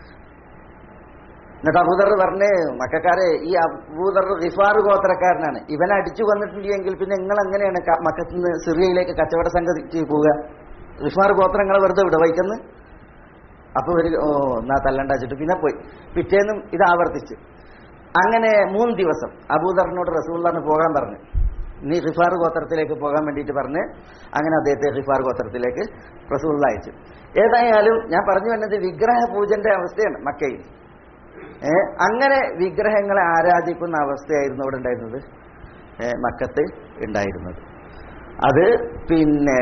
എന്നിട്ട് അബൂദർ പറഞ്ഞ് മക്കാരെ ഈ അബൂദർ റിഫാർ ഗോത്രക്കാരനാണ് ഇവനെ അടിച്ചു വന്നിട്ടുണ്ടെങ്കിൽ പിന്നെ നിങ്ങൾ എങ്ങനെയാണ് ക- മക്കത്ത് നിന്ന് സിറിയയിലേക്ക് കച്ചവട സംഘത്തിക്ക് പോവുക റിഫാർ ഗോത്രങ്ങളെ വെറുതെ വിട വൈക്കന്ന് അപ്പൊ ഒരു ഓ എന്നാ തല്ലണ്ടാച്ചിട്ട് പിന്നെ പോയി പിറ്റേന്നും ഇത് ആവർത്തിച്ച് അങ്ങനെ മൂന്ന് ദിവസം അബൂദറിനോട് റസൂള്ളാന്ന് പോകാൻ പറഞ്ഞു നീ ഹിഫാർ ഗോത്രത്തിലേക്ക് പോകാൻ വേണ്ടിയിട്ട് പറഞ്ഞ് അങ്ങനെ അദ്ദേഹത്തെ ഹിഫാർ ഗോത്രത്തിലേക്ക് റസൂൽ അയച്ചു ഏതായാലും ഞാൻ പറഞ്ഞു വന്നത് വിഗ്രഹ പൂജന്റെ അവസ്ഥയാണ് മക്കയിൽ ഏ, അങ്ങനെ വിഗ്രഹങ്ങളെ ആരാധിക്കുന്ന അവസ്ഥയായിരുന്നു ഇവിടെ ഉണ്ടായിരുന്നത് ഏ, മക്കത്ത് ഉണ്ടായിരുന്നത് അത് പിന്നെ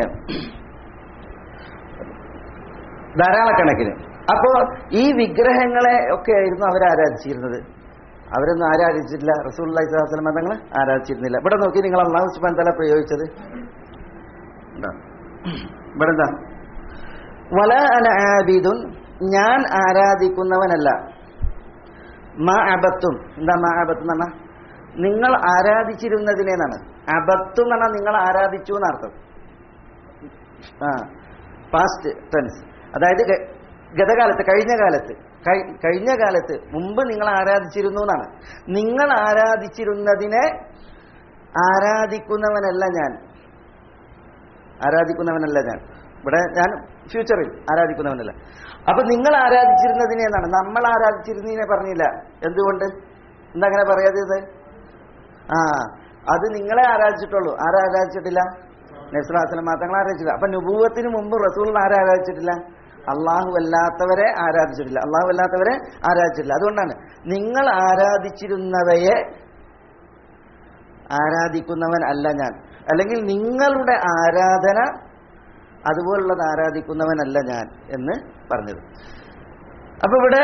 ധാരാളക്കണക്കിന് അപ്പോ ഈ വിഗ്രഹങ്ങളെ ഒക്കെ ആയിരുന്നു അവർ ആരാധിച്ചിരുന്നത് അവരൊന്നും ആരാധിച്ചിട്ടില്ല റസൂൽ അലൈഹിസ്ലാം മതങ്ങൾ ആരാധിച്ചിരുന്നില്ല ഇവിടെ നോക്കി നിങ്ങൾ അള്ളാഹു സുബാൻ തല പ്രയോഗിച്ചത് എന്താ? ഇവിടെ എന്താ വല അന ആബിദുൻ ഞാൻ ആരാധിക്കുന്നവനല്ല മാ അബത്തും എന്താ മാ അബത്ത് എന്ന് പറഞ്ഞാൽ നിങ്ങൾ ആരാധിച്ചിരുന്നതിനെ എന്നാണ് അബത്തും എന്ന് പറഞ്ഞാൽ നിങ്ങൾ ആരാധിച്ചു എന്നർത്ഥം ആ പാസ്റ്റ് ടെൻസ് അതായത് ഗ- ഗതകാലത്ത് കഴിഞ്ഞ കാലത്ത് കഴി- കഴിഞ്ഞ കാലത്ത് മുമ്പ് നിങ്ങൾ ആരാധിച്ചിരുന്നു എന്നാണ് നിങ്ങൾ ആരാധിച്ചിരുന്നതിനെ ആരാധിക്കുന്നവനല്ല ഞാൻ ആരാധിക്കുന്നവനല്ല ഞാൻ ഇവിടെ ഞാൻ ഫ്യൂച്ചറിൽ ആരാധിക്കുന്നവനല്ല അപ്പൊ നിങ്ങൾ ആരാധിച്ചിരുന്നതിനെ എന്നാണ് നമ്മൾ ആരാധിച്ചിരുന്നതിനെ പറഞ്ഞില്ല എന്തുകൊണ്ട് എന്താ അങ്ങനെ പറയാത്തത് ആ അത് നിങ്ങളെ ആരാധിച്ചിട്ടുള്ളൂ ആരാ ആരാധിച്ചിട്ടില്ല നസ്രാസനം മാത്രങ്ങൾ ആരാധിച്ചില്ല അപ്പൊ നുപൂവത്തിന് മുമ്പ് റസൂൾ ആരാ ആരാധിച്ചിട്ടില്ല അള്ളാഹു അല്ലാത്തവരെ ആരാധിച്ചിട്ടില്ല അള്ളാഹു അല്ലാത്തവരെ ആരാധിച്ചിട്ടില്ല അതുകൊണ്ടാണ് നിങ്ങൾ ആരാധിച്ചിരുന്നവയെ ആരാധിക്കുന്നവൻ അല്ല ഞാൻ അല്ലെങ്കിൽ നിങ്ങളുടെ ആരാധന അതുപോലുള്ളത് ആരാധിക്കുന്നവനല്ല ഞാൻ എന്ന് പറഞ്ഞത് അപ്പൊ ഇവിടെ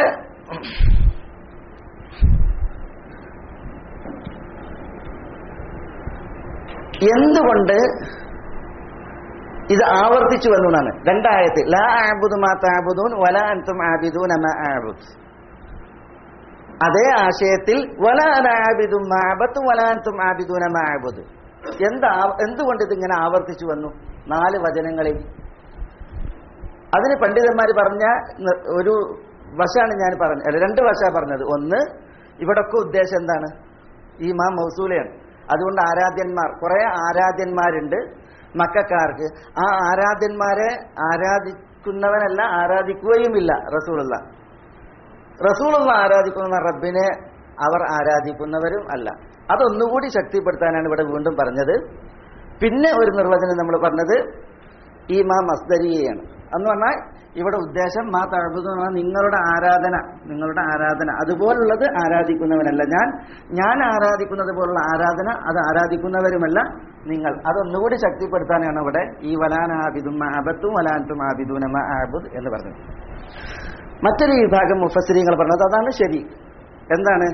എന്തുകൊണ്ട് ഇത് ആവർത്തിച്ചു വന്നതാണ് രണ്ടായത്ത് ലാ ആബുദു മാ താബുദൂൻ വല അൻതും ആബിദൂൻ അമ ആബുദ് അതേ ആശയത്തിൽ വല അന ആബിദും മാബത്തും വല അൻതും ആബിദൂൻ അമ ആബുദ് എന്താ എന്തുകൊണ്ട് ഇതിങ്ങനെ ആവർത്തിച്ചു വന്നു നാല് വചനങ്ങളിൽ അതിന് പണ്ഡിതന്മാർ പറഞ്ഞ ന- ഒരു വശമാണ് ഞാൻ പറഞ്ഞത് അല്ല രണ്ട് വശ പറഞ്ഞത് ഒന്ന് ഇവിടൊക്കെ ഉദ്ദേശം എന്താണ് ഈ മാ മൗസൂലയാണ് അതുകൊണ്ട് ആരാധ്യന്മാർ കുറെ ആരാധ്യന്മാരുണ്ട് മക്കാർക്ക് ആ ആരാധ്യന്മാരെ ആരാധിക്കുന്നവനല്ല ആരാധിക്കുകയുമില്ല റസൂലുള്ള റസൂലുള്ള ആരാധിക്കുന്ന റബ്ബിനെ അവർ ആരാധിക്കുന്നവരും അല്ല അതൊന്നുകൂടി ശക്തിപ്പെടുത്താനാണ് ഇവിടെ വീണ്ടും പറഞ്ഞത് പിന്നെ ഒരു നിർവചനം നമ്മൾ പറഞ്ഞത് ഈ മാ മസ്ദരിയെയാണ് എന്ന് പറഞ്ഞാൽ ഇവിടെ ഉദ്ദേശം മാ തഴബുദ് എന്ന് പറഞ്ഞാൽ നിങ്ങളുടെ ആരാധന നിങ്ങളുടെ ആരാധന അതുപോലുള്ളത് ആരാധിക്കുന്നവനല്ല ഞാൻ ഞാൻ ആരാധിക്കുന്നത് പോലുള്ള ആരാധന അത് ആരാധിക്കുന്നവരുമല്ല നിങ്ങൾ അതൊന്നുകൂടി ശക്തിപ്പെടുത്താനാണ് ഇവിടെ ഈ വലാൻ ആബിദും ആബത്തും വലാൻതും ആബിദൂനമ ആബുദ് എന്ന് പറഞ്ഞത് മറ്റൊരു വിഭാഗം മുഫസ്സിരിങ്ങൾ പറഞ്ഞത് അതാണ് ശരി എന്താണ്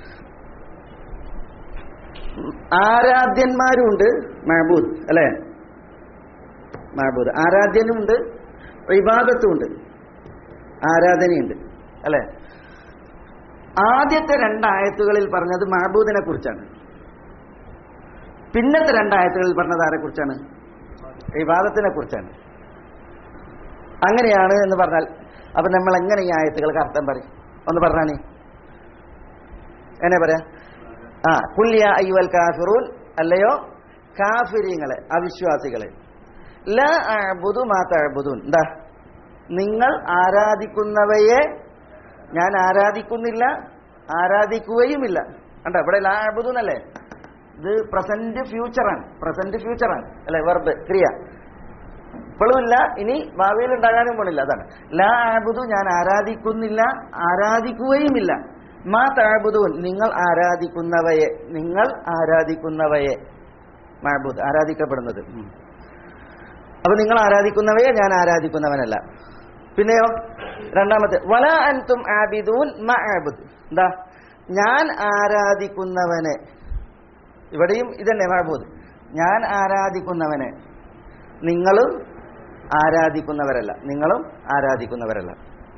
ആരാധ്യന്മാരുണ്ട് മഹബൂദ് അല്ലെ മഹബൂദ് ആരാധ്യനുമുണ്ട് ഇബാദത്തുമുണ്ട് ആരാധനയുണ്ട് അല്ലെ ആദ്യത്തെ രണ്ടായത്തുകളിൽ പറഞ്ഞത് മഹബൂദിനെ കുറിച്ചാണ് പിന്നത്തെ രണ്ടായത്തുകളിൽ പറഞ്ഞത് ആരെ കുറിച്ചാണ് ഇബാദത്തിനെ കുറിച്ചാണ് അങ്ങനെയാണ് എന്ന് പറഞ്ഞാൽ അപ്പൊ നമ്മൾ എങ്ങനെ ഈ ആയത്തുകൾക്ക് അർത്ഥം പറയും ഒന്ന് പറഞ്ഞാണേ എന്നെ പറയാ ആ കുല്യ അയ്യുവൽ കാഫിറൂൻ അല്ലയോ കാഫിരിങ്ങളെ അവിശ്വാസികളെ ല അഅ്ബുദു മാ തഅ്ബുദൂൻ എന്താ നിങ്ങൾ ആരാധിക്കുന്നവയെ ഞാൻ ആരാധിക്കുന്നില്ല ആരാധിക്കുകയുമില്ല കണ്ടോ ഇവിടെ ലാ അഅ്ബുദൂൻ അല്ലേ ഇത് പ്രസന്റ് ഫ്യൂച്ചറാണ് പ്രസന്റ് ഫ്യൂച്ചറാണ് അല്ലെ വെർബ് ക്രിയ ഇപ്പോഴും ഇല്ല ഇനി ഭാവിയിൽ ഉണ്ടാകാനും പോണില്ല അതാണ് ലാ ആബുദു ഞാൻ ആരാധിക്കുന്നില്ല ആരാധിക്കുകയുമില്ല മാ താബുദൂൻ നിങ്ങൾ ആരാധിക്കുന്നവയെ നിങ്ങൾ ആരാധിക്കുന്നവയെ മാബുദ് ആരാധിക്കപ്പെടുന്നത് ഉം. അപ്പൊ നിങ്ങൾ ആരാധിക്കുന്നവയെ ഞാൻ ആരാധിക്കുന്നവനല്ല പിന്നെയോ രണ്ടാമത്തെ വല അൻതും ആബിദൂൻ മ ആബുദ് എന്താ ഞാൻ ആരാധിക്കുന്നവനെ ഇവിടെയും ഇതന്നെ മഹബൂദ് ഞാൻ ആരാധിക്കുന്നവനെ നിങ്ങളും ആരാധിക്കുന്നവരല്ല നിങ്ങളും ആരാധിക്കുന്നവരല്ല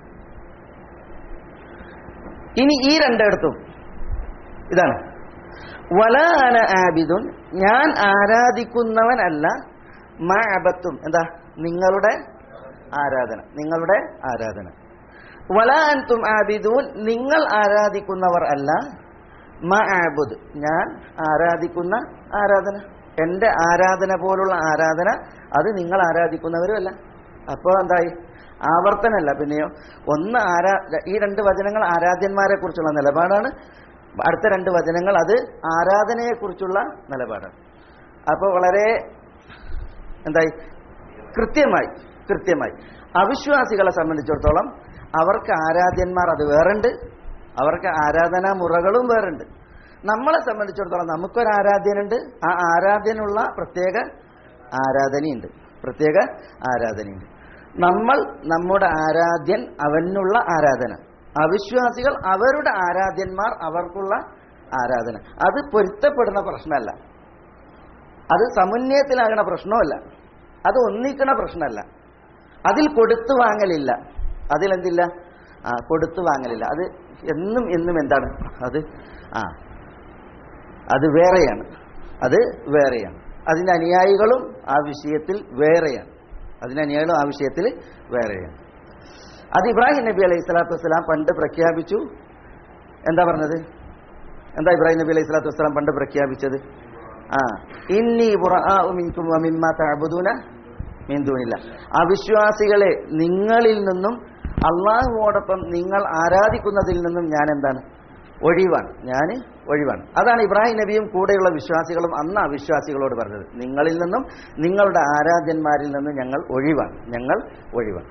ഇനി ഈ രണ്ടിടത്തും ഇതാണ് വല അന ആബിദുൻ ഞാൻ ആരാധിക്കുന്നവനല്ല മാ അബത്തും എന്താ നിങ്ങളുടെ ആരാധന നിങ്ങളുടെ ആരാധന വല അൻതും ആബിദൂൻ നിങ്ങൾ ആരാധിക്കുന്നവർ അല്ല മ ആബുദ് ഞാൻ ആരാധിക്കുന്ന ആരാധന എന്റെ ആരാധന പോലുള്ള ആരാധന അത് നിങ്ങൾ ആരാധിക്കുന്നവരുമല്ല അപ്പോൾ എന്തായി ആവർത്തനല്ല പിന്നെയോ ഒന്ന് ആരാ ഈ രണ്ട് വചനങ്ങൾ ആരാധ്യന്മാരെ കുറിച്ചുള്ള നിലപാടാണ് അടുത്ത രണ്ട് വചനങ്ങൾ അത് ആരാധനയെ കുറിച്ചുള്ള നിലപാടാണ് അപ്പോൾ വളരെ എന്തായി കൃത്യമായി കൃത്യമായി അവിശ്വാസികളെ സംബന്ധിച്ചിടത്തോളം അവർക്ക് ആരാധ്യന്മാർ അത് വേറുണ്ട് അവർക്ക് ആരാധനാ മുറകളും വേറുണ്ട് നമ്മളെ സംബന്ധിച്ചിടത്തോളം നമുക്കൊരു ആരാധ്യനുണ്ട് ആ ആരാധ്യനുള്ള പ്രത്യേക ആരാധനയുണ്ട് പ്രത്യേക ആരാധനയുണ്ട് നമ്മൾ നമ്മുടെ ആരാധ്യൻ അവനുള്ള ആരാധന അവിശ്വാസികൾ അവരുടെ ആരാധ്യന്മാർ അവർക്കുള്ള ആരാധന അത് പൊരുത്തപ്പെടുന്ന പ്രശ്നമല്ല അത് സമുന്നയത്തിലാകണ പ്രശ്നമല്ല അത് ഒന്നിക്കണ പ്രശ്നമല്ല അതിൽ കൊടുത്തു വാങ്ങലില്ല അതിലെന്തില്ല ആ കൊടുത്തു വാങ്ങലില്ല അത് എന്നും എന്നും എന്താണ് അത് ആ അത് വേറെയാണ് അത് വേറെയാണ് അതിൻ്റെ അനുയായികളും ആ വിഷയത്തിൽ വേറെയാണ് അതിൻ്റെ അനുയായികളും ആ വിഷയത്തിൽ വേറെയാണ് അത് ഇബ്രാഹിം നബി അലൈഹി സ്വലാത്തു വസ്സലാം പണ്ട് പ്രഖ്യാപിച്ചു എന്താ പറഞ്ഞത് എന്താ ഇബ്രാഹിം നബി അലൈഹി സ്വലാത്തു വസ്സലാം പണ്ട് പ്രഖ്യാപിച്ചത് ആ ഇന്നി മിൻകും വമിമ്മ തഅബുദൂന മിൻ ദൂനില്ല അവിശ്വാസികളെ നിങ്ങളിൽ നിന്നും അള്ളാഹുവോടൊപ്പം നിങ്ങൾ ആരാധിക്കുന്നതിൽ നിന്നും ഞാൻ എന്താണ് ഒഴിവാണ് ഞാൻ ഒഴിവാണ് അതാണ് ഇബ്രാഹിം നബിയും കൂടെയുള്ള വിശ്വാസികളും അന്ന് അവിശ്വാസികളോട് പറഞ്ഞത് നിങ്ങളിൽ നിന്നും നിങ്ങളുടെ ആരാധ്യന്മാരിൽ നിന്നും ഞങ്ങൾ ഒഴിവാണ് ഞങ്ങൾ ഒഴിവാണ്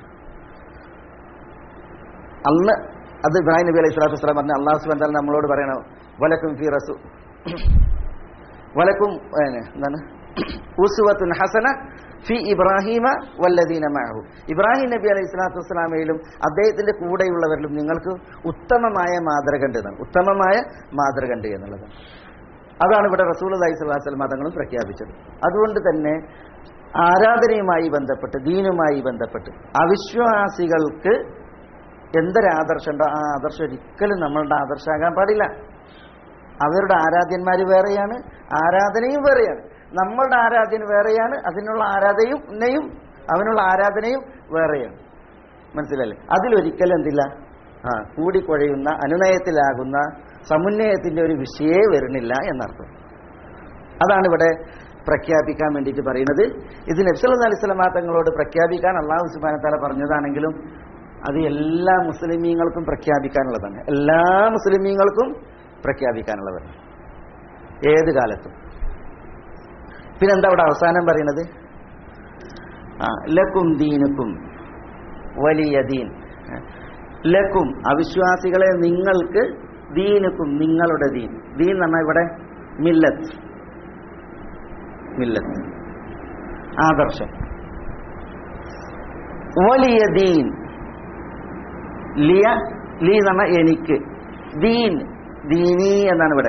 അന്ന് അത് ഇബ്രാഹിം നബി അലൈഹി സ്വലാത്തു വസ്സലാം പറഞ്ഞ അള്ളാഹു സുബാൻ താല നമ്മളോട് പറയണം വലക്കും ഫി റസു വലക്കും ഏ, എന്താണ് ഉസുവത്തുൻ ഹസന ഫി ഇബ്രാഹിമ വല്ലദീന മഅഹു ഇബ്രാഹിം നബി അലൈഹി സ്വലാത്തു വസ്സലാമയിലും അദ്ദേഹത്തിന്റെ കൂടെയുള്ളവരിലും നിങ്ങൾക്ക് ഉത്തമമായ മാതൃക ഉണ്ട് എന്നാണ് ഉത്തമമായ മാതൃക ഉണ്ട് എന്നുള്ളത് അതാണ് ഇവിടെ റസൂൽ അലൈഹി സ്വലാഹു വസ്ലം മതങ്ങളും പ്രഖ്യാപിച്ചത് അതുകൊണ്ട് തന്നെ ആരാധനയുമായി ബന്ധപ്പെട്ട് ദീനുമായി ബന്ധപ്പെട്ട് അവിശ്വാസികൾക്ക് എന്തൊരാദർശമുണ്ടോ ആ ആദർശം ഒരിക്കലും നമ്മളുടെ ആദർശമാകാൻ പാടില്ല അവരുടെ ആരാധ്യന്മാർ വേറെയാണ് ആരാധനയും വേറെയാണ് നമ്മളുടെ ആരാധ്യൻ വേറെയാണ് അതിനുള്ള ആരാധനയും അവനുള്ള ആരാധനയും വേറെയാണ് മനസ്സിലല്ലേ അതിലൊരിക്കലും എന്തില്ല ആ കൂടിക്കുഴയുന്ന അനുനയത്തിലാകുന്ന സമുന്നയത്തിന്റെ ഒരു വിഷയേ വരുന്നില്ല എന്നർത്ഥം അതാണ് ഇവിടെ പ്രഖ്യാപിക്കാൻ വേണ്ടിയിട്ട് പറയുന്നത് ഇത് നബ്സല അലൈഹി സ്വലമാ തങ്ങളോട് പ്രഖ്യാപിക്കാൻ അള്ളാഹു സുബാന താല പറഞ്ഞതാണെങ്കിലും അത് എല്ലാ മുസ്ലിമീങ്ങൾക്കും പ്രഖ്യാപിക്കാനുള്ളതാണ് എല്ലാ മുസ്ലിമീങ്ങൾക്കും പ്രഖ്യാപിക്കാനുള്ളതാണ് ഏത് കാലത്തും പിന്നെന്താ ഇവിടെ അവസാനം പറയുന്നത് ആ ലക്കും ദീനുക്കും വലിയ ദീൻ ലക്കും അവിശ്വാസികളെ നിങ്ങൾക്ക് ദീനുക്കും നിങ്ങളുടെ ദീൻ ദീൻ എന്ന് പറഞ്ഞാൽ ഇവിടെ മില്ലത്ത് മില്ലത്ത് ആദർശം വലിയ ദീൻ ലിയ ലീ എന്ന് പറഞ്ഞാൽ എനിക്ക് ദീൻ ദീനി എന്നാണ് ഇവിടെ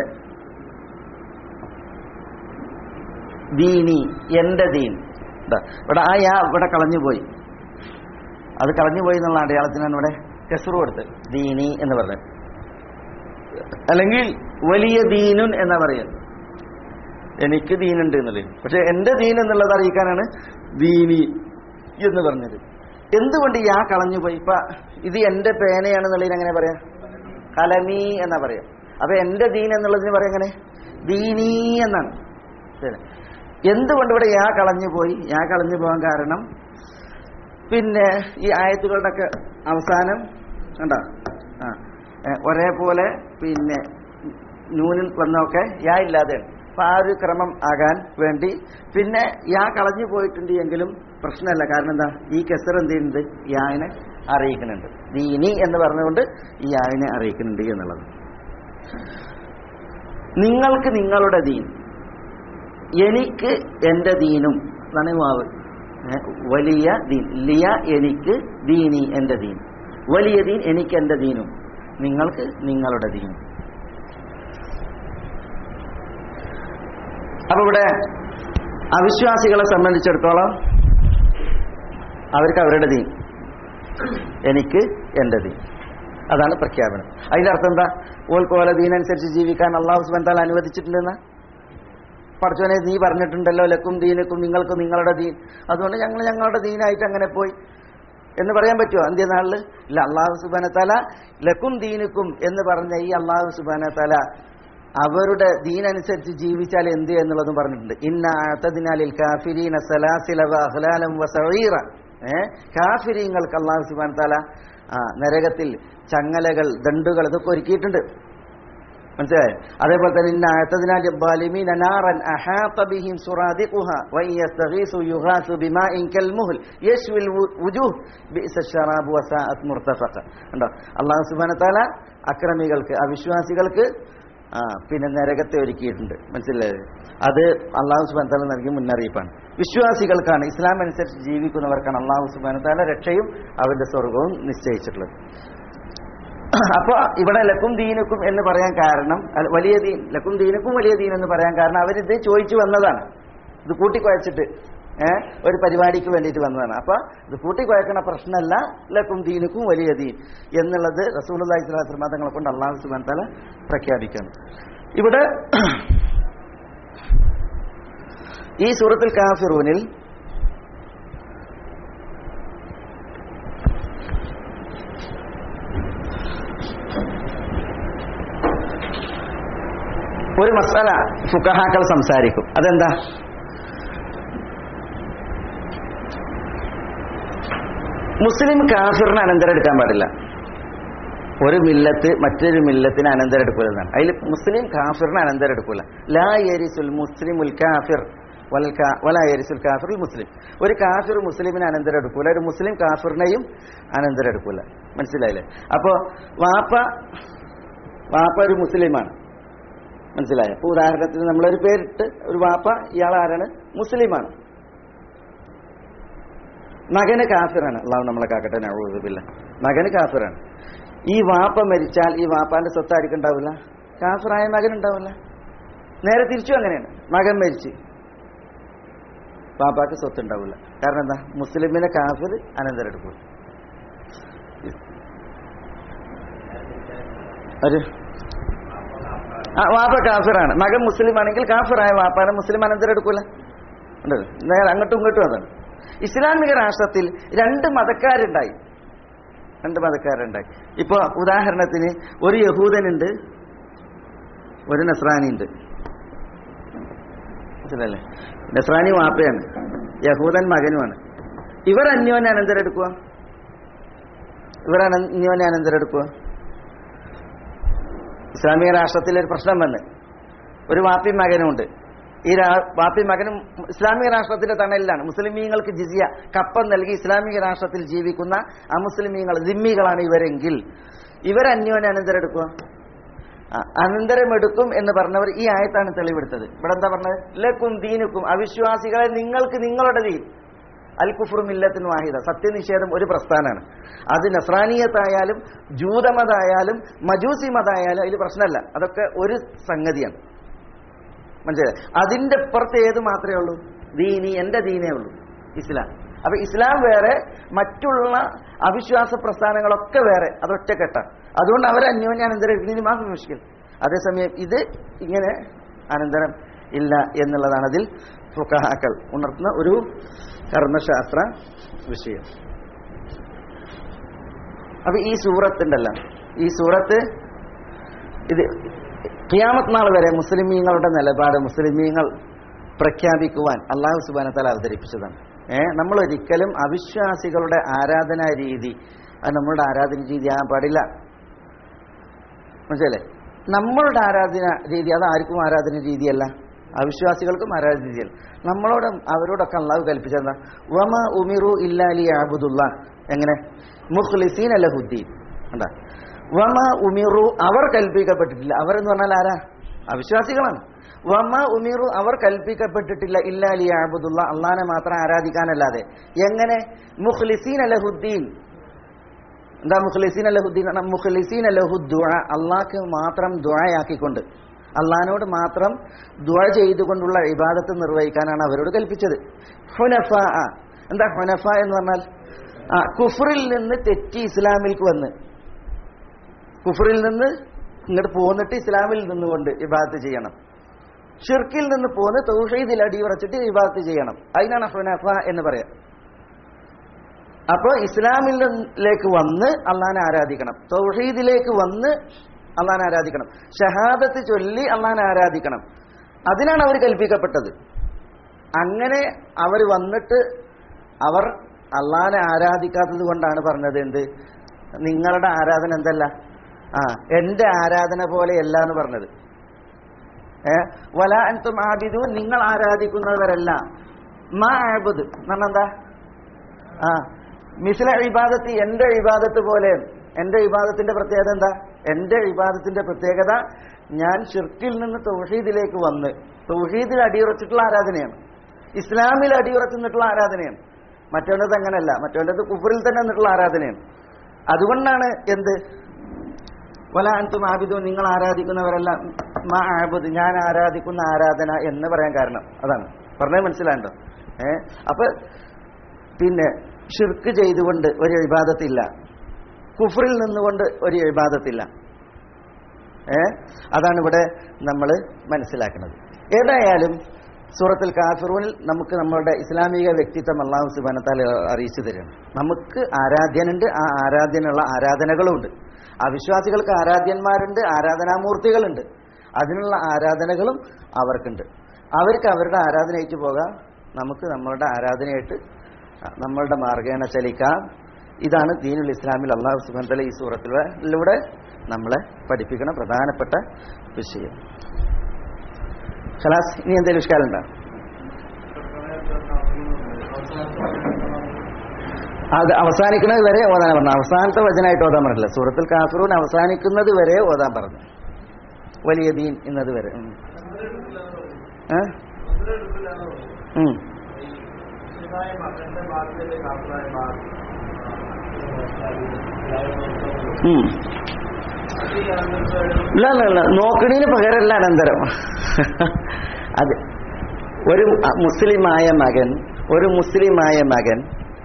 ദീനി എന്റെ ദീൻ ദാ, ഇവിടെ ആ യാ ഇവിടെ കളഞ്ഞുപോയി അത് കളഞ്ഞുപോയി എന്നുള്ള അടയാളത്തിനാണ് ഇവിടെ കെസറു കൊടുത്ത് ദീനി എന്ന് പറഞ്ഞത് അല്ലെങ്കിൽ വലിയ ദീനുൻ എന്നാ പറയുക എനിക്ക് ദീനുണ്ട് എന്നുള്ളത് പക്ഷെ എന്റെ ദീൻ എന്നുള്ളത് അറിയിക്കാനാണ് ദീനി എന്ന് പറഞ്ഞത് എന്തുകൊണ്ട് യാ കളഞ്ഞുപോയി ഇപ്പൊ ഇത് എന്റെ പേനയാണെന്നുള്ളതിന് എങ്ങനെ പറയാം കലമീ എന്നാ പറയാ അപ്പൊ എന്റെ ദീൻ എന്നുള്ളതിന് പറയാം എങ്ങനെ ദീനീ എന്നാണ് ശരി എന്തുകൊണ്ട് ഇവിടെ യാ കളഞ്ഞു പോയി യാ കളഞ്ഞു പോകാൻ കാരണം പിന്നെ ഈ ആയത്തുകളുടെ ഒക്കെ അവസാനം കണ്ടോ ആ ഏ, ഒരേപോലെ പിന്നെ നൂനിൽ വന്നൊക്കെ യാ ഇല്ലാതെയാണ് അപ്പൊ ആ ഒരു ക്രമം ആകാൻ വേണ്ടി പിന്നെ യാ കളഞ്ഞു പോയിട്ടുണ്ട് എങ്കിലും പ്രശ്നമല്ല കാരണം എന്താ ഈ കെസർ എന്ത് ചെയ്യുന്നുണ്ട് യാവിനെ അറിയിക്കുന്നുണ്ട് ദീനി എന്ന് പറഞ്ഞുകൊണ്ട് ഈ യാവിനെ അറിയിക്കുന്നുണ്ട് എന്നുള്ളത് നിങ്ങൾക്ക് നിങ്ങളുടെ ദീൻ എനിക്ക് എന്റെ ദീനും അതാണ് ഈ വാവ് ഏ, വലിയ ദീൻ ലിയ എനിക്ക് ദീനി എന്റെ ദീൻ വലിയ ദീൻ എനിക്ക് എന്റെ ദീനും നിങ്ങൾക്ക് നിങ്ങളുടെ ദീനും അപ്പൊ ഇവിടെ അവിശ്വാസികളെ സംബന്ധിച്ചിടത്തോളം അവർക്ക് അവരുടെ ദീൻ എനിക്ക് എന്റെ ദീൻ അതാണ് പ്രഖ്യാപനം അതിന്റെ അർത്ഥം എന്താ ഓൽക്കോല ദീനനുസരിച്ച് ജീവിക്കാൻ അള്ളാഹു സുബൻ താല അനുവദിച്ചിട്ടുണ്ടെന്ന പഠിച്ചവനെ നീ പറഞ്ഞിട്ടുണ്ടല്ലോ ലക്കും ദീനക്കും നിങ്ങൾക്കും നിങ്ങളുടെ ദീൻ അതുകൊണ്ട് ഞങ്ങൾ ഞങ്ങളുടെ ദീനായിട്ട് അങ്ങനെ പോയി എന്ന് പറയാൻ പറ്റുമോ അന്ത്യനാളില് ഇല്ല അള്ളാഹു സുബാന തല ലക്കും ദീനുക്കും എന്ന് പറഞ്ഞ ഈ അള്ളാഹു സുബാന തല അവരുടെ ദീനനുസരിച്ച് ജീവിച്ചാൽ എന്ത് എന്നുള്ളതും പറഞ്ഞിട്ടുണ്ട് ഇന്ന അത്തതിനാലിൽ കാഫിരീന സലാസില വ അഹ്ലാലം വ സഈറ ഏ കാഫിരീങ്ങൾക്ക് അള്ളാഹു സുബാൻ താല ആ നരകത്തിൽ ചങ്ങലകൾ ദണ്ടുകൾ ഇതൊക്കെ ഒരുക്കിയിട്ടുണ്ട് മനസ്സിലായോ അതേപോലെ തന്നെ ഇന്ന അഅതദ്നാ ലിദ്ദാലിമീന നാറൻ അഹാത ബിഹിം സുറാദിഖുഹ വഇൻ യസ്തഗീസു യുഗാസു ബിമാഇൻ കൽമുഹൽ യശ്വിൽ വു- വുജൂഹ് ബിഅസ ശറാബു വസാഅത് മുർതഫഖ കണ്ടോ അല്ലാഹു സുബ്ഹാനഹു തആല അക്രമികൾക്ക് അവിശ്വാസികൾക്ക് ആ പിന്നെ നരകത്തെ ഒരുക്കിയിട്ടുണ്ട് മനസ്സിലായത് അത് അള്ളാഹു സുബാൻ താല നൽകിയ മുന്നറിയിപ്പാണ് വിശ്വാസികൾക്കാണ് ഇസ്ലാം അനുസരിച്ച് ജീവിക്കുന്നവർക്കാണ് അള്ളാഹു സുബാൻ താല രക്ഷയും അവന്റെ സ്വർഗവും നിശ്ചയിച്ചിട്ടുള്ളത് അപ്പൊ ഇവിടെ ലക്കും ദീനുക്കും എന്ന് പറയാൻ കാരണം അല്ല, വലിയ ദീൻ ലക്കും ദീനുക്കും വലിയ ദീൻ എന്ന് പറയാൻ കാരണം അവരിത് ചോദിച്ചു വന്നതാണ് ഇത് കൂട്ടിക്കുഴച്ചിട്ട് ഏഹ് ഒരു പരിപാടിക്ക് വേണ്ടിയിട്ട് വന്നതാണ് അപ്പൊ ഇത് കൂട്ടിക്കുഴക്കണ പ്രശ്നമല്ല ലക്കും ദീനുക്കും വലിയ ദീൻ എന്നുള്ളത് റസൂൽ അള്ളാഹി സ്വലാസ്ലം തങ്ങളെ കൊണ്ട് അള്ളാഹു സുബാൻ തല പ്രഖ്യാപിക്കുന്നു ഇവിടെ ഈ സൂറത്തുൽ കാഫിറൂനിൽ ഒരു മസാല ഫുക്കഹാക്കൾ സംസാരിക്കും അതെന്താ മുസ്ലിം കാഫിറിന് അനന്തരം എടുക്കാൻ പാടില്ല ഒരു മില്ലത്ത് മറ്റൊരു മില്ലത്തിന് അനന്തരം എടുക്കൂലെന്നാണ് അതിൽ മുസ്ലിം കാഫിറിന് അനന്തരം എടുക്കൂല ലാ യരിസുൽ മുസ്ലിമുൽ കാഫിർ വൽ കാ- വലാ യരിസുൽ കാഫിർ മുസ്ലിം ഒരു കാഫിർ മുസ്ലിമിന് അനന്തരം എടുക്കൂല ഒരു മുസ്ലിം കാഫിറിനെയും അനന്തരം എടുക്കൂല മനസ്സിലായില്ലേ അപ്പോ വാപ്പ വാപ്പ ഒരു മുസ്ലിമാണ് മനസ്സിലായോ അപ്പൊ ഉദാഹരണത്തിന് നമ്മളൊരു പേരിട്ട് ഒരു വാപ്പ ഇയാൾ ആരാണ് മുസ്ലിമാണ് മകന് കാഫിറാണ് അള്ളാഹു നമ്മളെ കാക്കട്ടെ നഴുതുമില്ല മകന് കാഫിറാണ് ഈ വാപ്പ മരിച്ചാൽ ഈ വാപ്പാന്റെ സ്വത്ത് ആർക്കും ഉണ്ടാവില്ല കാഫിറായ മകൻ ഉണ്ടാവില്ല നേരെ തിരിച്ചു അങ്ങനെയാണ് മകൻ മരിച്ച് വാപ്പാക്ക് സ്വത്ത് ഉണ്ടാവില്ല കാരണം എന്താ മുസ്ലിമിനെ കാഫിർ അനന്തരം എടുക്കും ഒരു ആ വാപ്പ കാഫിറാണ് മകൻ മുസ്ലിം ആണെങ്കിൽ കാഫിറായ വാപ്പാനെ മുസ്ലിം അനന്തരം എടുക്കൂല ഉണ്ടല്ലോ നേരെ അങ്ങോട്ടും ഇങ്ങോട്ടും അതാണ് ഇസ്ലാമിക രാഷ്ട്രത്തിൽ രണ്ട് മതക്കാരുണ്ടായി രണ്ട് മതക്കാരുണ്ടായി ഇപ്പൊ ഉദാഹരണത്തിന് ഒരു യഹൂദനുണ്ട് ഒരു നസ്രാനി ഉണ്ട് മനസ്സിലല്ലേ നസ്രാനി വാപ്പയാണ് യഹൂദൻ മകനുമാണ് ഇവർ അന്യോന്യ അനന്തരം എടുക്കുക ഇവർ അന്യോന്യ അനന്തരം എടുക്കുക ഇസ്ലാമിക രാഷ്ട്രത്തിൽ ഒരു പ്രശ്നം വന്ന് ഒരു വാപ്പി മകനുമുണ്ട് ഈ രാ- വാപ്പി മകനും ഇസ്ലാമിക രാഷ്ട്രത്തിന്റെ തണലിലാണ് മുസ്ലിമീങ്ങൾക്ക് ജിസിയ കപ്പം നൽകി ഇസ്ലാമിക രാഷ്ട്രത്തിൽ ജീവിക്കുന്ന അമുസ്ലിമീങ്ങൾ ദിമ്മികളാണ് ഇവരെങ്കിൽ ഇവർ അന്യോന്യ അനന്തരം എടുക്കുക ആ, അനന്തരമെടുക്കും എന്ന് പറഞ്ഞവർ ഈ ആയത്താണ് തെളിവെടുത്തത് ഇവിടെ എന്താ പറഞ്ഞത് ലക്കും ദീനുക്കും അവിശ്വാസികളെ നിങ്ങൾക്ക് നിങ്ങളുടെ ദീൻ അൽ കുഫ്റു മില്ലത്തിൻ വാഹിദ സത്യനിഷേധം ഒരു പ്രസ്ഥാനമാണ് അത് നസ്രാനീയത്തായാലും ജൂതമതായാലും മജൂസി മതായാലും അതിൽ പ്രശ്നമല്ല അതൊക്കെ ഒരു സംഗതിയാണ് മനസ്സിലായി അതിന്റെ പുറത്ത് ഏത് മാത്രമേ ഉള്ളൂ ദീനി എന്റെ ദീനേ ഉള്ളൂ ഇസ്ലാം അപ്പൊ ഇസ്ലാം വേറെ മറ്റുള്ള അവിശ്വാസ പ്രസ്ഥാനങ്ങളൊക്കെ വേറെ അതൊറ്റക്കെട്ടാണ് അതുകൊണ്ട് അവർ അന്യോന്യ അനന്തരം ഇതിന് മാത്രം മുഷ്കിൽ അതേസമയം ഇത് ഇങ്ങനെ അനന്തരം ഇല്ല എന്നുള്ളതാണ് അതിൽ ഫുഖഹാക്കൾ ഉണർത്തുന്ന ഒരു കർമ്മശാസ്ത്ര വിഷയം അപ്പൊ ഈ സൂറത്തുണ്ടല്ലോ ഈ സൂറത്ത് ഇത് ഖിയാമത്ത് നാൾ വരെ മുസ്ലിമീങ്ങളുടെ നിലപാട് മുസ്ലിമീങ്ങൾ പ്രഖ്യാപിക്കുവാൻ അള്ളാഹു സുബാനത്താൽ അവതരിപ്പിച്ചതാണ് ഏ നമ്മൾ ഒരിക്കലും അവിശ്വാസികളുടെ ആരാധനാ രീതി അത് നമ്മളുടെ ആരാധന രീതി ആകാൻ പാടില്ല മനസ്സിലല്ലേ നമ്മളുടെ ആരാധന രീതി അത് ആർക്കും ആരാധന രീതിയല്ല അവിശ്വാസികൾക്കും ആരാധന രീതിയല്ല നമ്മളോട് അവരോടൊക്കെ അള്ളാഹു കൽപ്പിച്ചെന്താ വമ ഉമിറു ഇല്ലാലി ആബുദുള്ള എങ്ങനെ മുഖ്ലിസീൻ അലഹുദ്ദീൻ എന്താ വമ ഉമിറു അവർ കൽപ്പിക്കപ്പെട്ടിട്ടില്ല അവരെന്ന് പറഞ്ഞാൽ ആരാ അവിശ്വാസികളാണ് വമ ഉമിറു അവർ കൽപ്പിക്കപ്പെട്ടിട്ടില്ല ഇല്ലാലി ആബുദുള്ള അള്ളാനെ മാത്രം ആരാധിക്കാനല്ലാതെ എങ്ങനെ മുഖ്ലിസീൻ അലഹുദ്ദീൻ എന്താ മുഖ്ലിസീൻ അലഹുദ്ദീൻ മുഖ്ലിസീൻ അലഹുദ്ദുഴ അള്ളാഹ്ക്ക് മാത്രം ദുഴയാക്കിക്കൊണ്ട് അള്ളഹാനോട് മാത്രം ദുഴ ചെയ്തുകൊണ്ടുള്ള ഇബാദത്ത് നിർവഹിക്കാനാണ് അവരോട് കൽപ്പിച്ചത് ഹുനഫ എന്താ ഹുനഫ എന്ന് പറഞ്ഞാൽ ആ കുഫറിൽ നിന്ന് തെറ്റി ഇസ്ലാമിലേക്ക് വന്ന് കുഫറിൽ നിന്ന് ഇങ്ങോട്ട് പോന്നിട്ട് ഇസ്ലാമിൽ നിന്നുകൊണ്ട് ഇബാദത്ത് ചെയ്യണം ഷിർക്കിൽ നിന്ന് പോന്ന് തൗഹീദിൽ അടിയുറച്ചിട്ട് ഇബാദത്ത് ചെയ്യണം അതിനാണ് ഹുനഫ എന്ന് പറയാം അപ്പോൾ ഇസ്ലാമിലേക്ക് വന്ന് അള്ളഹാനെ ആരാധിക്കണം തൗഹീദിലേക്ക് വന്ന് അള്ളഹാനെ ആരാധിക്കണം ഷഹാദത്ത് ചൊല്ലി അള്ളഹാനെ ആരാധിക്കണം അതിനാണ് അവർ കൽപ്പിക്കപ്പെട്ടത് അങ്ങനെ അവർ വന്നിട്ട് അവർ അള്ളഹാനെ ആരാധിക്കാത്തത് കൊണ്ടാണ് പറഞ്ഞത് എന്ത് നിങ്ങളുടെ ആരാധന എന്തല്ല ആ എന്റെ ആരാധന പോലെയല്ല എന്ന് പറഞ്ഞത് ഏ വല അൻതും ആബിദു നിങ്ങൾ ആരാധിക്കുന്നവരല്ല മാ ആബുദ് എന്താ ആ മിസ്ല ഇബാദത്ത് എന്റെ ഇബാദത്ത് പോലെ എന്റെ ഇബാദത്തിന്റെ പ്രത്യേകത എന്താ എന്റെ ഇബാദത്തിന്റെ പ്രത്യേകത ഞാൻ ഷിർക്കിൽ നിന്ന് തൗഹീദിലേക്ക് വന്ന് തൗഹീദിൽ അടിയുറച്ചിട്ടുള്ള ആരാധനയാണ് ഇസ്ലാമിൽ അടിയുറച്ചു നിന്നിട്ടുള്ള ആരാധനയാണ് മറ്റവൻ്റെത് അങ്ങനെയല്ല മറ്റവൻ്റെത് കുഫറിൽ തന്നെ നിന്നിട്ടുള്ള ആരാധനയാണ് അതുകൊണ്ടാണ് എന്ത് വല അൻതും ആബിദു നിങ്ങൾ ആരാധിക്കുന്നവരല്ല മാ ആബുദ് ഞാൻ ആരാധിക്കുന്ന ആരാധന എന്ന് പറയാൻ കാരണം അതാണ് പറഞ്ഞത് മനസ്സിലാണ്ടോ ഏ അപ്പൊ പിന്നെ ഷിർക്ക് ചെയ്തുകൊണ്ട് ഒരു ഇബാദത്തില്ല കുഫറിൽ നിന്നുകൊണ്ട് ഒരു ഇബാദത്തില്ല ഏ അതാണ് ഇവിടെ നമ്മൾ മനസ്സിലാക്കുന്നത് ഏതായാലും സൂറത്തുൽ കാഫിറൂനിൽ നമുക്ക് നമ്മളുടെ ഇസ്ലാമിക വ്യക്തിത്വം അള്ളാഹു സുബാനത്താൽ അറിയിച്ചു തരുന്നു നമുക്ക് ആരാധ്യനുണ്ട് ആ ആരാധ്യനുള്ള ആരാധനകളുമുണ്ട് അവിശ്വാസികൾക്ക് ആരാധ്യന്മാരുണ്ട് ആരാധനാമൂർത്തികളുണ്ട് അതിനുള്ള ആരാധനകളും അവർക്കുണ്ട് അവർക്ക് അവരുടെ ആരാധനയായിട്ട് പോകാം നമുക്ക് നമ്മളുടെ ആരാധനയായിട്ട് നമ്മളുടെ മാർഗേണ ചലിക്കാം ഇതാണ് ദീനുൽ ഇസ്ലാമിൽ അള്ളാഹു സുബാൻ തല ഈ സൂറത്തിലൂടെ നമ്മളെ പഠിപ്പിക്കുന്ന പ്രധാനപ്പെട്ട വിഷയം ഖലാസ് ഇനി എന്തെങ്കിലും വിഷ്കാലുണ്ടോ അത് അവസാനിക്കുന്നത് വരെ ഓതാൻ പറഞ്ഞു അവസാനത്തെ വചനായിട്ട് ഓതാൻ പറഞ്ഞില്ല സൂറത്തുൽ കാഫറൂൻ അവസാനിക്കുന്നത് വരെ ഓതാൻ പറഞ്ഞു വലിയ ദീൻ എന്നത് വരെ ഉം. ഏ? ഉം. ഉം. ഇല്ല ഇല്ല ഇല്ല നോക്കണീന് പകരമല്ല അനന്തരം അത് ഒരു മുസ്ലിമായ മകൻ ഒരു മുസ്ലിമായ മകൻ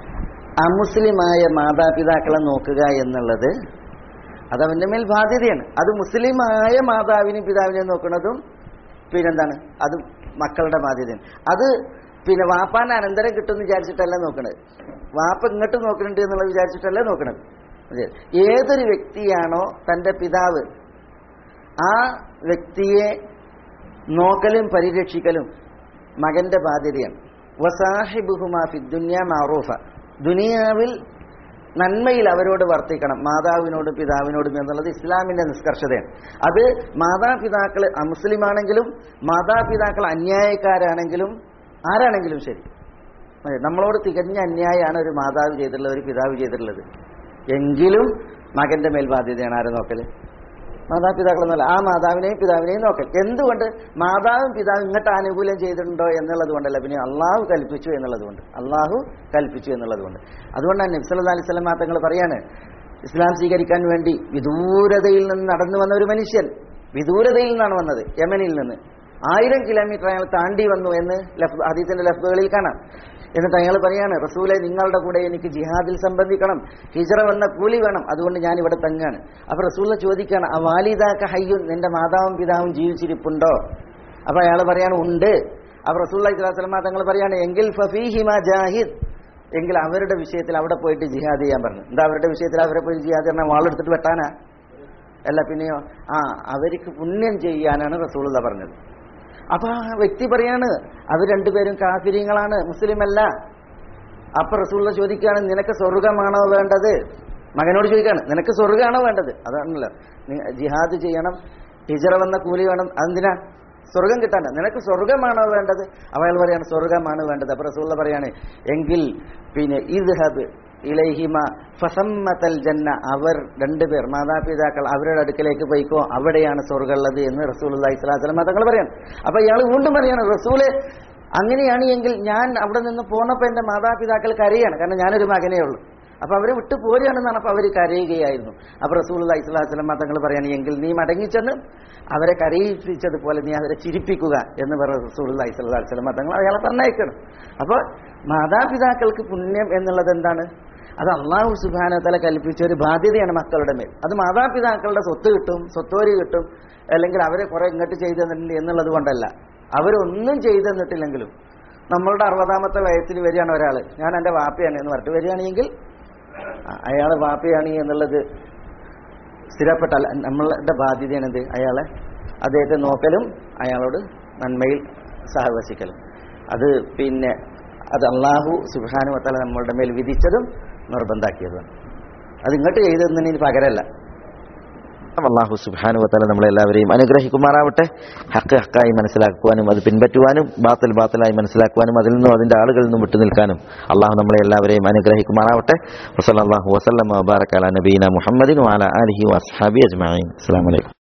അമുസ്ലിമായ മാതാപിതാക്കളെ നോക്കുക എന്നുള്ളത് അത് അവന്റെ മേൽ ബാധ്യതയാണ് അത് മുസ്ലിമായ മാതാവിനെയും പിതാവിനെയും നോക്കുന്നതും പിന്നെന്താണ് അത് മക്കളുടെ ബാധ്യതയാണ് അത് പിന്നെ വാപ്പാൻ അനന്തരം കിട്ടുമെന്ന് വിചാരിച്ചിട്ടല്ല നോക്കണത് വാപ്പ ഇങ്ങോട്ട് നോക്കുന്നുണ്ട് എന്നുള്ളത് വിചാരിച്ചിട്ടല്ല നോക്കണത് അതെ. ഏതൊരു വ്യക്തിയാണോ തന്റെ പിതാവ് ആ വ്യക്തിയെ നോക്കലും പരിരക്ഷിക്കലും മകന്റെ ബാധ്യതയാണ് വസാഹിബുഹുമാ ഫി ദുന്യ മാറൂഫ ദുനിയാവിൽ നന്മയിൽ അവരോട് വർത്തിക്കണം മാതാവിനോടും പിതാവിനോടും എന്നുള്ളത് ഇസ്ലാമിന്റെ നിഷ്കർഷതയാണ് അത് മാതാപിതാക്കൾ അമുസ്ലിമാണെങ്കിലും മാതാപിതാക്കൾ അന്യായക്കാരാണെങ്കിലും ആരാണെങ്കിലും ശരി അതെ, നമ്മളോട് തികഞ്ഞ അന്യായമാണ് ഒരു മാതാവ് ചെയ്തിട്ടുള്ളത് ഒരു പിതാവ് ചെയ്തിട്ടുള്ളത് എങ്കിലും മകന്റെ മേൽ ബാധ്യതയാണ് ആരെ നോക്കല് മാതാപിതാക്കളെന്നല്ല ആ മാതാവിനെയും പിതാവിനെയും നോക്കൽ എന്തുകൊണ്ട് മാതാവും പിതാവും ഇങ്ങോട്ട് ആനുകൂല്യം ചെയ്തിട്ടുണ്ടോ എന്നുള്ളത് കൊണ്ടല്ല പിന്നെ അള്ളാഹു കൽപ്പിച്ചു എന്നുള്ളത് കൊണ്ട് അള്ളാഹു കൽപ്പിച്ചു എന്നുള്ളത് കൊണ്ട് അതുകൊണ്ടാണ് നബ്സല്ലാ അലൈഹി സ്വലം തങ്ങൾ പറയാണ് ഇസ്ലാം സ്വീകരിക്കാൻ വേണ്ടി വിദൂരതയിൽ നിന്ന് നടന്നു വന്ന ഒരു മനുഷ്യൻ വിദൂരതയിൽ നിന്നാണ് വന്നത് യമനിൽ നിന്ന് ആയിരം കിലോമീറ്റർ അയാൾ താണ്ടി വന്നു എന്ന് ലഫ് ഹദീസിന്റെ ലഫ്തുകളിൽ കാണാം എന്നിട്ട് അയാൾ പറയാണ് റസൂലെ നിങ്ങളുടെ കൂടെ എനിക്ക് ജിഹാദിൽ സംബന്ധിക്കണം ഹിജറ വന്ന കൂലി വേണം അതുകൊണ്ട് ഞാൻ ഇവിടെ തങ്ങാണ് അപ്പൊ റസൂല ചോദിക്കാണ് ആ വാലിദാക്ക ഹയ്യുൻ നിന്റെ മാതാവും പിതാവും ജീവിച്ചിരിപ്പുണ്ടോ അപ്പൊ അയാൾ പറയാണ് ഉണ്ട് അപ്പൊ റസൂൽ സ്വലാസ്ലമ തങ്ങൾ പറയാണ് എങ്കിൽ ഫഫീഹിമ ജാഹിദ് എങ്കിൽ അവരുടെ വിഷയത്തിൽ അവിടെ പോയിട്ട് ജിഹാദ് ചെയ്യാൻ പറഞ്ഞു എന്താ അവരുടെ വിഷയത്തിൽ അവരെ പോയി ജിഹാദ് പറഞ്ഞാൽ വാളെടുത്തിട്ട് വെട്ടാനാ അല്ല പിന്നെയോ ആ അവർക്ക് പുണ്യം ചെയ്യാനാണ് റസൂള്ള പറഞ്ഞത് അപ്പൊ ആ വ്യക്തി പറയാണ് അവർ രണ്ടുപേരും കാഫിര്യങ്ങളാണ് മുസ്ലിം അല്ല അപ്പൊ റസൂള്ള ചോദിക്കുകയാണ് നിനക്ക് സ്വർഗമാണോ വേണ്ടത് മകനോട് ചോദിക്കാണ് നിനക്ക് സ്വർഗമാണോ വേണ്ടത് അതാണല്ലോ നീ- ജിഹാദ് ചെയ്യണം ഹിജറ വന്ന കൂലി വേണം അതെന്തിനാ സ്വർഗം കിട്ടാൻ നിനക്ക് സ്വർഗമാണോ വേണ്ടത് അവ അയാൾ പറയാണ് സ്വർഗമാണ് വേണ്ടത് അപ്പൊ റസൂള്ള പറയാണ് എങ്കിൽ പിന്നെ ഇദ്ഹബ് ഇലൈഹിമ ഫസമ്മത്തൽ ജന്ന അവർ രണ്ടുപേർ മാതാപിതാക്കൾ അവരുടെ അടുക്കലേക്ക് പോയിക്കോ അവിടെയാണ് സ്വർഗമുള്ളത് എന്ന് റസൂൽ ഇസ്ലാസ്ലം തങ്ങൾ പറയാണ് അപ്പൊ ഇയാൾ വീണ്ടും പറയാണ് റസൂല് അങ്ങനെയാണ് എങ്കിൽ ഞാൻ അവിടെ നിന്ന് പോന്നപ്പോ എന്റെ മാതാപിതാക്കൾ കരയാണ് കാരണം ഞാനൊരു മകനേ ഉള്ളൂ അപ്പൊ അവരെ വിട്ടു പോരുകയാണെന്നാണ് അപ്പൊ അവർ കരയുകയായിരുന്നു അപ്പൊ റസൂൽ ഇസ്ലാസ്ലം തങ്ങൾ പറയാണ് എങ്കിൽ നീ മടങ്ങിച്ചെന്ന് അവരെ കരയിപ്പിച്ചതുപോലെ നീ അവരെ ചിരിപ്പിക്കുക എന്ന് പറഞ്ഞ റസൂൽ ഇസ്ലാസ്ലം തങ്ങൾ അയാളെ പറഞ്ഞയക്കണം അപ്പൊ മാതാപിതാക്കൾക്ക് പുണ്യം എന്നുള്ളത് എന്താണ് അത് അള്ളാഹു സുബാന തല കൽപ്പിച്ച ഒരു ബാധ്യതയാണ് മക്കളുടെ മേൽ അത് മാതാപിതാക്കളുടെ സ്വത്ത് കിട്ടും സ്വത്തോരി കിട്ടും അല്ലെങ്കിൽ അവരെ കുറെ ഇങ്ങോട്ട് ചെയ്തു തന്നിട്ടുണ്ട് എന്നുള്ളത് കൊണ്ടല്ല അവരൊന്നും ചെയ്തു തന്നിട്ടില്ലെങ്കിലും നമ്മളുടെ അറുപതാമത്തെ വയസ്സിൽ വരികയാണ് ഒരാൾ ഞാൻ എൻ്റെ വാപ്പയാണ് എന്ന് പറഞ്ഞിട്ട് വരികയാണെങ്കിൽ അയാൾ വാപ്പയാണ് എന്നുള്ളത് സ്ഥിരപ്പെട്ട അല്ല, നമ്മളുടെ ബാധ്യതയാണ് എന്ത് അയാളെ അദ്ദേഹത്തെ നോക്കലും അയാളോട് നന്മയിൽ സഹവസിക്കലും അത് പിന്നെ അത് അള്ളാഹു സുബാനുവത്തല നമ്മളുടെ മേൽ വിധിച്ചതും നിർബന്ധാക്കിയതുമാണ് അത് ഇങ്ങോട്ട് ചെയ്തതിന് പകരല്ല അള്ളാഹു സുബാനു വത്താല നമ്മളെല്ലാവരെയും അനുഗ്രഹിക്കുമാറാവട്ടെ ഹക്ക് ഹക്കായി മനസ്സിലാക്കുവാനും അത് പിൻപറ്റുവാനും ബാത്തൽ ബാത്തലായി മനസ്സിലാക്കുവാനും അതിൽ നിന്നും അതിന്റെ ആളുകളിൽ നിന്നും വിട്ടു നിൽക്കാനും അള്ളാഹു നമ്മളെ എല്ലാവരെയും അനുഗ്രഹിക്കുമാറാവട്ടെ വസല്ലാഹു വസ്ലം വബാറക്കാല നബീന മുഹമ്മദിൻ വാല അലഹി വസ്ഹാബി അജ്മാൻ അസ്സാം വലൈക്കും